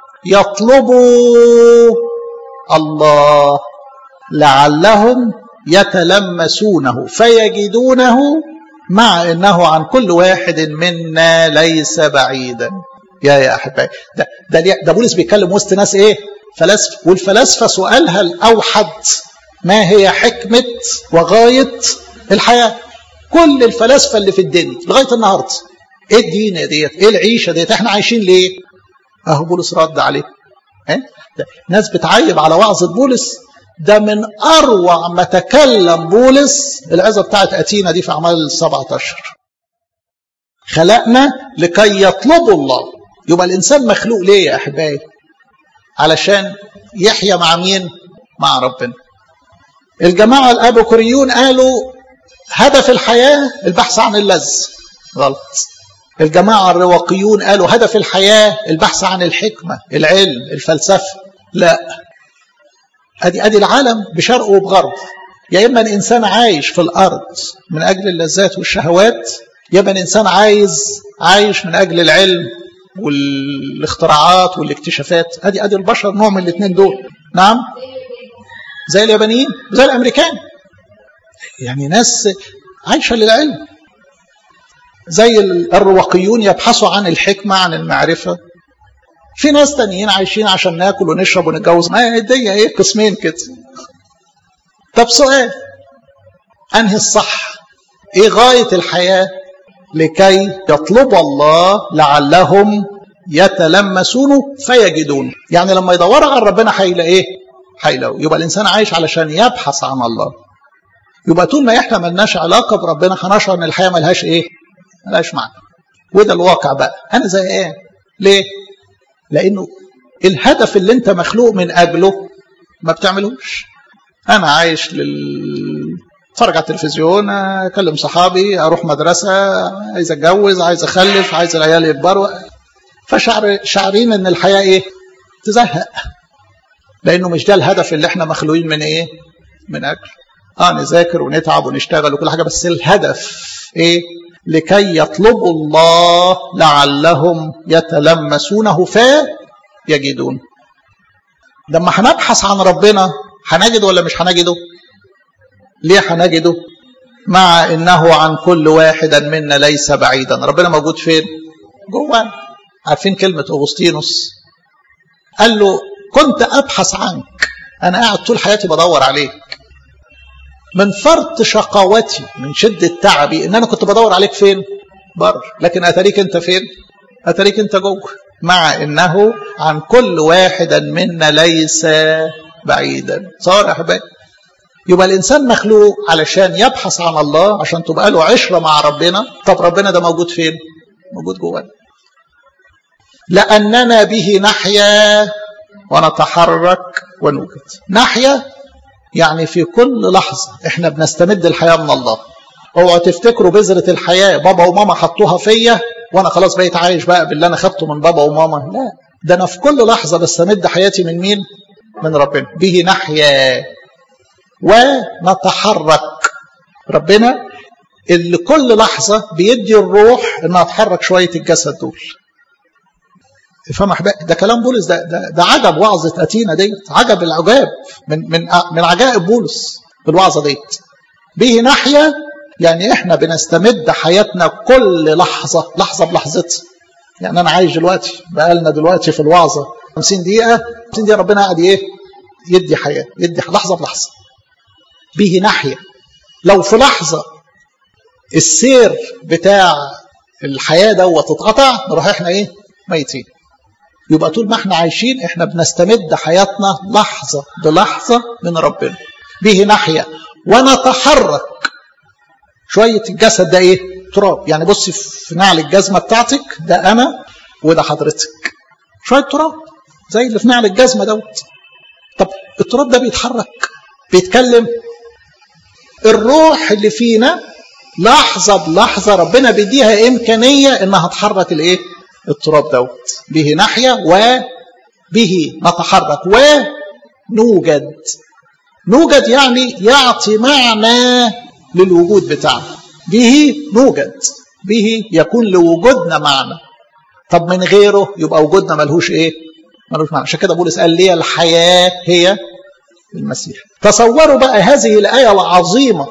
Speaker 1: يطلبوا الله لعلهم يتلمسونه فيجدونه مع انه عن كل واحد منا ليس بعيدا يا يا احبائي ده ده ده بولس بيتكلم وسط ناس ايه فلاسفه والفلاسفه سؤالها الاوحد ما هي حكمه وغايه الحياه كل الفلاسفه اللي في الدنيا لغايه النهارده ايه الدين ديت ايه العيشه ديت احنا عايشين ليه اهو بولس رد عليه اه؟ ناس بتعيب على وعظه بولس ده من اروع ما تكلم بولس العظه بتاعت اتينا دي في اعمال 17 خلقنا لكي يطلبوا الله يبقى الانسان مخلوق ليه يا احبائي علشان يحيا مع مين مع ربنا الجماعه الابوكوريون قالوا هدف الحياه البحث عن اللذ غلط الجماعه الرواقيون قالوا هدف الحياه البحث عن الحكمه العلم الفلسفه لا ادي ادي العالم بشرقه وبغربه يا اما الانسان عايش في الارض من اجل اللذات والشهوات يا اما الانسان عايز عايش من اجل العلم والاختراعات والاكتشافات ادي ادي البشر نوع من الاثنين دول نعم زي اليابانيين زي الامريكان يعني ناس عايشه للعلم زي الرواقيون يبحثوا عن الحكمه عن المعرفه في ناس تانيين عايشين عشان ناكل ونشرب ونتجوز ما الدنيا ايه قسمين كده طب سؤال انهي الصح ايه غايه الحياه لكي يطلب الله لعلهم يتلمسونه فيجدون يعني لما يدوروا على ربنا هيلاقي ايه هيلاقوا يبقى الانسان عايش علشان يبحث عن الله يبقى طول ما احنا ملناش علاقه بربنا هنشعر ان الحياه ملهاش ايه ملهاش معنى وده الواقع بقى انا زي ايه ليه لانه الهدف اللي انت مخلوق من اجله ما بتعملوش انا عايش لل اتفرج على التلفزيون اكلم صحابي اروح مدرسه عايز اتجوز عايز اخلف عايز العيال يكبروا فشعر شعرين ان الحياه ايه تزهق لانه مش ده الهدف اللي احنا مخلوقين من ايه من اجل اه نذاكر ونتعب ونشتغل وكل حاجه بس الهدف ايه لكي يطلبوا الله لعلهم يتلمسونه فيجدون لما هنبحث عن ربنا هنجد ولا مش هنجده ليه هنجده مع انه عن كل واحد منا ليس بعيدا ربنا موجود فين جوه عارفين كلمة أغسطينوس قال له كنت أبحث عنك أنا قاعد طول حياتي بدور عليك من فرط شقاوتي من شدة تعبي إن أنا كنت بدور عليك فين بره لكن أتريك أنت فين أتريك أنت جوه مع إنه عن كل واحد منا ليس بعيدا صار يا حبايبي يبقى الإنسان مخلوق علشان يبحث عن الله عشان تبقى له عشرة مع ربنا طب ربنا ده موجود فين موجود جوانا لأننا به نحيا ونتحرك ونوجد نحيا يعني في كل لحظة احنا بنستمد الحياة من الله اوعوا تفتكروا بذرة الحياة بابا وماما حطوها فيا وانا خلاص بقيت عايش بقى باللي انا خدته من بابا وماما لا ده انا في كل لحظة بستمد حياتي من مين من ربنا به نحيا ونتحرك ربنا اللي كل لحظة بيدي الروح انها تحرك شوية الجسد دول تفهم احبائي ده كلام بولس ده, ده, ده عجب وعظة أتينا ديت عجب العجاب من من من عجائب بولس بالوعظة ديت به نحيا يعني احنا بنستمد حياتنا كل لحظة لحظة بلحظتها يعني انا عايش دلوقتي بقالنا دلوقتي في الوعظة 50 دقيقة 50 دقيقة ربنا قاعد ايه يدي حياة يدي لحظة بلحظة به نحيا لو في لحظة السير بتاع الحياة دوت اتقطع نروح احنا ايه ميتين يبقى طول ما احنا عايشين احنا بنستمد حياتنا لحظة بلحظة من ربنا به نحيا ونتحرك شوية الجسد ده ايه تراب يعني بص في نعل الجزمة بتاعتك ده انا وده حضرتك شوية تراب زي اللي في نعل الجزمة دوت طب التراب ده بيتحرك بيتكلم الروح اللي فينا لحظة بلحظة ربنا بيديها إمكانية إنها تحرك الإيه؟ التراب دوت به نحيا وبه نتحرك ونوجد نوجد يعني يعطي معنى للوجود بتاعنا به نوجد به يكون لوجودنا معنى طب من غيره يبقى وجودنا ملهوش ايه ملهوش معنى عشان كده بولس قال لي الحياة هي المسيح تصوروا بقى هذه الآية العظيمة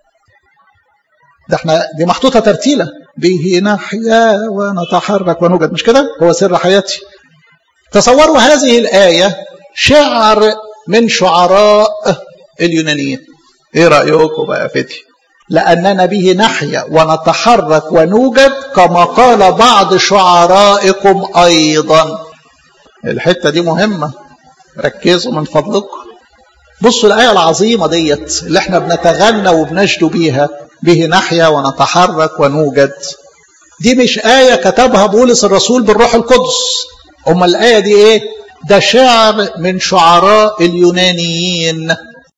Speaker 1: ده احنا دي محطوطة ترتيلة به نحيا ونتحرك ونوجد مش كده هو سر حياتي تصوروا هذه الآية شعر من شعراء اليونانيين ايه رأيكم بقى فتي لأننا به نحيا ونتحرك ونوجد كما قال بعض شعرائكم أيضا الحتة دي مهمة ركزوا من فضلكم بصوا الآية العظيمة ديت اللي احنا بنتغنى وبنجدوا بيها به نحيا ونتحرك ونوجد دي مش آية كتبها بولس الرسول بالروح القدس أما الآية دي إيه ده شعر من شعراء اليونانيين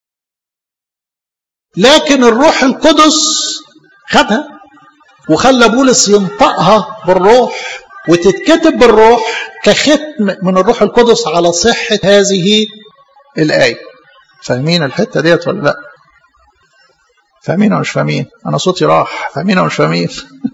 Speaker 1: لكن الروح القدس خدها وخلى بولس ينطقها بالروح وتتكتب بالروح كختم من الروح القدس على صحة هذه الآية فاهمين الحتة ديت ولا لا فاهمين ولا مش فاهمين انا صوتي راح فاهمين ولا مش فاهمين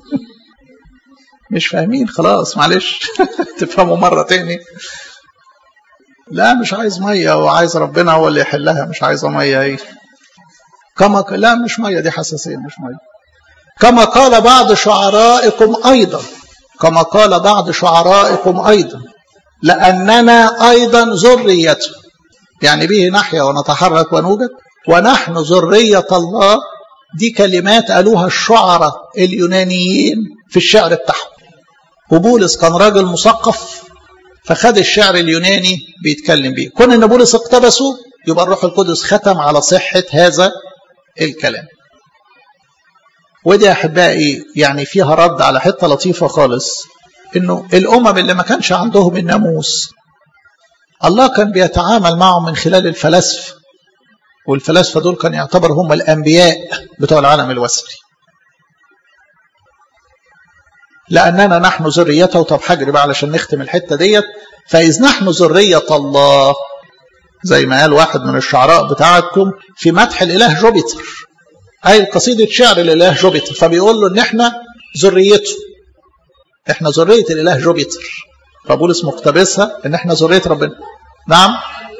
Speaker 1: مش فاهمين خلاص معلش تفهموا مرة تاني لا مش عايز مية وعايز ربنا هو اللي يحلها مش عايزة مية ايه كما لا مش مية دي حساسية مش مية كما قال بعض شعرائكم أيضا كما قال بعض شعرائكم أيضا لأننا أيضا ذريته يعني به نحيا ونتحرك ونوجد ونحن ذرية الله دي كلمات قالوها الشعراء اليونانيين في الشعر بتاعهم وبولس كان راجل مثقف فخد الشعر اليوناني بيتكلم بيه كون ان بولس اقتبسه يبقى الروح القدس ختم على صحة هذا الكلام ودي يا احبائي يعني فيها رد على حته لطيفه خالص انه الامم اللي ما كانش عندهم الناموس الله كان بيتعامل معهم من خلال الفلاسفه والفلاسفه دول كان يعتبر هم الانبياء بتوع العالم الوثني لاننا نحن ذريته طب حجر بقى علشان نختم الحته ديت فاذ نحن ذريه الله زي ما قال واحد من الشعراء بتاعتكم في مدح الاله جوبيتر اي قصيده شعر الاله جوبيتر فبيقول له ان احنا ذريته احنا ذريه الاله جوبيتر فبولس مقتبسها ان احنا ذريه ربنا نعم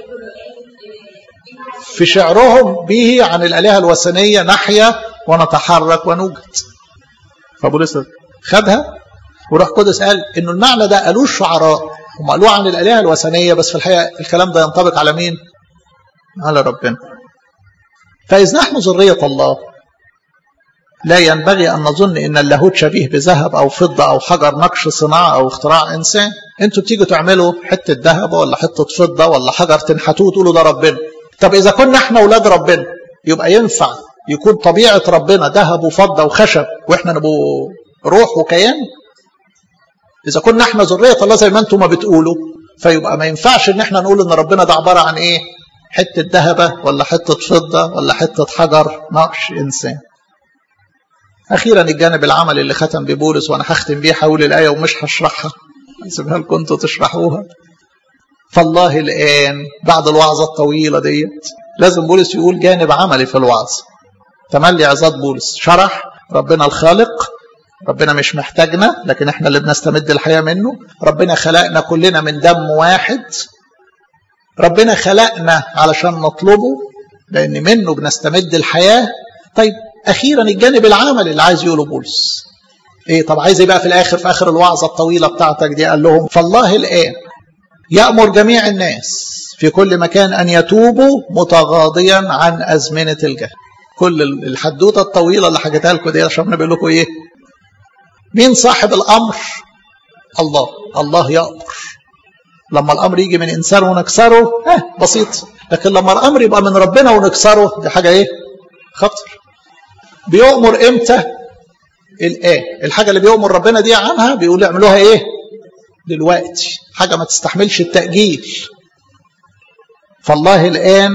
Speaker 1: في شعرهم به عن الالهه الوثنيه نحيا ونتحرك ونوجد فبولس خدها وروح قدس قال انه المعنى ده قالوه الشعراء هم قالوه عن الالهه الوثنيه بس في الحقيقه الكلام ده ينطبق على مين؟ على ربنا. فاذ نحن ذريه الله لا ينبغي ان نظن ان اللاهوت شبيه بذهب او فضه او حجر نقش صناعه او اختراع انسان انتوا بتيجوا تعملوا حته ذهب ولا حته فضه ولا حجر تنحتوه وتقولوا ده ربنا طب اذا كنا احنا اولاد ربنا يبقى ينفع يكون طبيعة ربنا ذهب وفضة وخشب واحنا نبقوا روح وكيان إذا كنا احنا ذرية الله زي ما انتم ما بتقولوا فيبقى ما ينفعش ان احنا نقول ان ربنا ده عبارة عن ايه حتة ذهبة ولا حتة فضة ولا حتة حجر نقش إنسان أخيرا الجانب العملي اللي ختم ببولس وأنا هختم بيه حول الآية ومش هشرحها هسيبها لكم انتوا تشرحوها فالله الآن بعد الوعظة الطويلة ديت لازم بولس يقول جانب عملي في الوعظ تملي عظات بولس شرح ربنا الخالق ربنا مش محتاجنا لكن احنا اللي بنستمد الحياة منه ربنا خلقنا كلنا من دم واحد ربنا خلقنا علشان نطلبه لأن منه بنستمد الحياة طيب أخيرا الجانب العملي اللي عايز يقوله بولس إيه طب عايز إيه بقى في الآخر في آخر الوعظة الطويلة بتاعتك دي قال لهم فالله الآن يأمر جميع الناس في كل مكان أن يتوبوا متغاضيا عن أزمنة الجهل كل الحدوتة الطويلة اللي حكيتها لكم دي عشان بيقول لكم إيه مين صاحب الأمر الله الله يأمر لما الأمر يجي من إنسان ونكسره اه بسيط لكن لما الأمر يبقى من ربنا ونكسره دي حاجة إيه خطر بيؤمر إمتى الآن الحاجة اللي بيؤمر ربنا دي عنها بيقول يعملوها إيه دلوقتي حاجة ما تستحملش التأجيل فالله الآن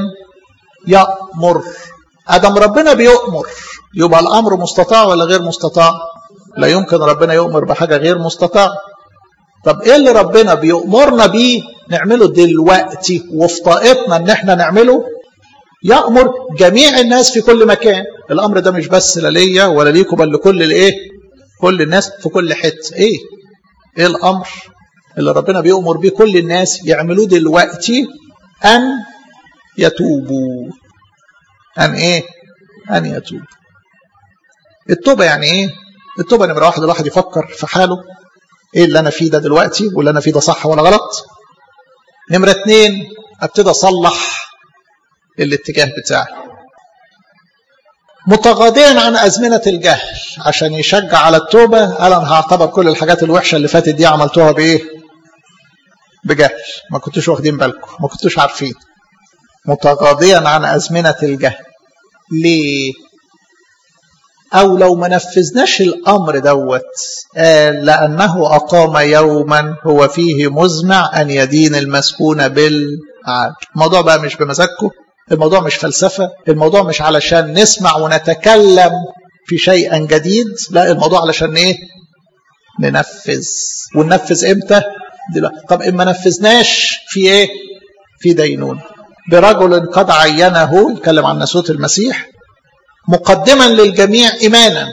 Speaker 1: يأمر أدم ربنا بيؤمر يبقى الأمر مستطاع ولا غير مستطاع لا يمكن ربنا يؤمر بحاجة غير مستطاع طب ايه اللي ربنا بيأمرنا بيه نعمله دلوقتي وفي طاقتنا ان احنا نعمله يأمر جميع الناس في كل مكان الامر ده مش بس لا ليا ولا ليكم بل لكل الايه كل الناس في كل حته ايه ايه الامر اللي ربنا بيأمر بيه كل الناس يعملوه دلوقتي ان يتوبوا ان ايه ان يتوبوا التوبه يعني ايه التوبه نمره واحد الواحد يفكر في حاله ايه اللي انا فيه ده دلوقتي واللي انا فيه ده صح ولا غلط نمرة اتنين ابتدي اصلح الاتجاه بتاعي متغاضيا عن أزمنة الجهل عشان يشجع على التوبة قال أنا هعتبر كل الحاجات الوحشة اللي فاتت دي عملتوها بإيه؟ بجهل ما كنتوش واخدين بالكم ما كنتوش عارفين متغاضيا عن أزمنة الجهل ليه؟ أو لو ما نفذناش الأمر دوت قال لأنه أقام يوما هو فيه مزمع أن يدين المسكون بالعدل الموضوع بقى مش بمزاجكم الموضوع مش فلسفة الموضوع مش علشان نسمع ونتكلم في شيء جديد لا الموضوع علشان ايه ننفذ وننفذ امتى دلوقتي طب إن ما نفذناش في ايه في دينون برجل قد عينه يتكلم عن نسوة المسيح مقدما للجميع إيمانا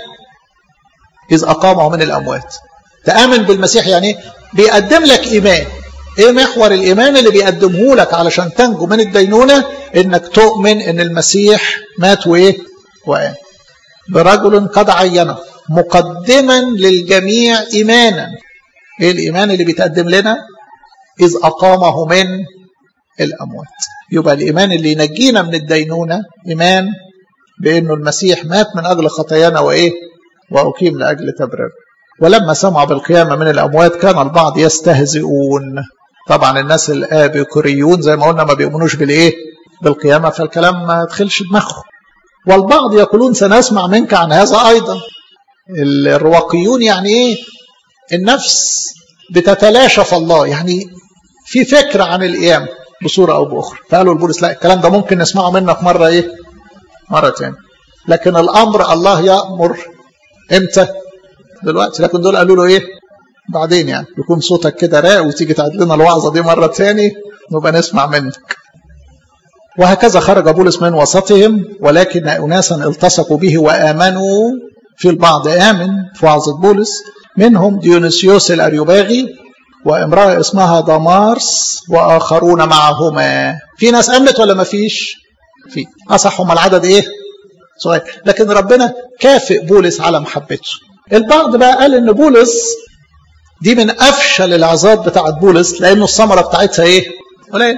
Speaker 1: إذ أقامه من الأموات تآمن بالمسيح يعني بيقدم لك إيمان إيه محور الإيمان اللي بيقدمه لك علشان تنجو من الدينونة إنك تؤمن إن المسيح مات وإيه وقام برجل قد عينه مقدما للجميع إيمانا إيه الإيمان اللي بيتقدم لنا إذ أقامه من الأموات يبقى الإيمان اللي ينجينا من الدينونة إيمان بأنه المسيح مات من أجل خطايانا وإيه وأقيم لأجل تبرير ولما سمعوا بالقيامة من الأموات كان البعض يستهزئون طبعا الناس الآبيكوريون زي ما قلنا ما بيؤمنوش بالإيه بالقيامة فالكلام ما يدخلش دماغهم والبعض يقولون سنسمع منك عن هذا أيضا الرواقيون يعني إيه النفس بتتلاشى في الله يعني في فكرة عن القيامة بصورة أو بأخرى فقالوا البولس لا الكلام ده ممكن نسمعه منك مرة إيه مرة تانية لكن الأمر الله يأمر إمتى دلوقتي لكن دول قالوا له إيه بعدين يعني يكون صوتك كده راق وتيجي تعد لنا الوعظة دي مرة تاني نبقى نسمع منك وهكذا خرج بولس من وسطهم ولكن أناسا التصقوا به وآمنوا في البعض آمن في وعظة بولس منهم ديونيسيوس الأريوباغي وامرأة اسمها دمارس وآخرون معهما في ناس أمنت ولا ما فيش في أصح هم العدد إيه صغير لكن ربنا كافئ بولس على محبته البعض بقى قال إن بولس دي من أفشل العظات بتاعت بولس لأنه الثمرة بتاعتها إيه قليل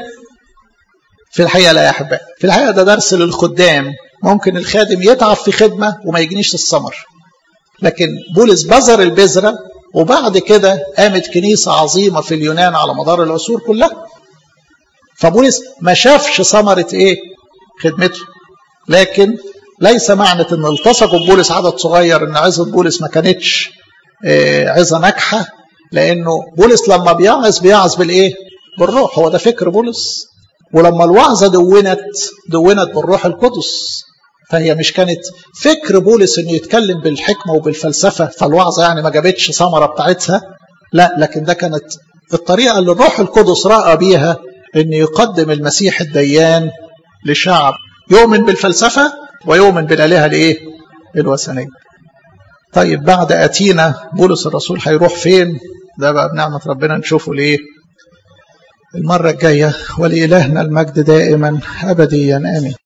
Speaker 1: في الحقيقة لا يا أحبائي في الحقيقة ده درس للخدام ممكن الخادم يتعب في خدمة وما يجنيش الثمر لكن بولس بذر البذرة وبعد كده قامت كنيسة عظيمة في اليونان على مدار العصور كلها فبولس ما شافش ثمرة ايه خدمته
Speaker 2: لكن ليس معنى ان التصقوا ببولس عدد صغير ان عظه بولس ما كانتش عظه ناجحه لانه بولس لما بيعظ بيعظ بالايه؟ بالروح هو ده فكر بولس ولما الوعظه دونت دونت بالروح القدس فهي مش كانت فكر بولس انه يتكلم بالحكمه وبالفلسفه فالوعظه يعني ما جابتش ثمره بتاعتها لا لكن ده كانت الطريقه اللي الروح القدس راى بيها ان يقدم المسيح الديان لشعب يؤمن بالفلسفه ويؤمن بالالهه الايه؟ الوثنيه. طيب بعد اتينا بولس الرسول هيروح فين؟ ده بقى بنعمه ربنا نشوفه ليه؟ المره الجايه ولالهنا المجد دائما ابديا امين.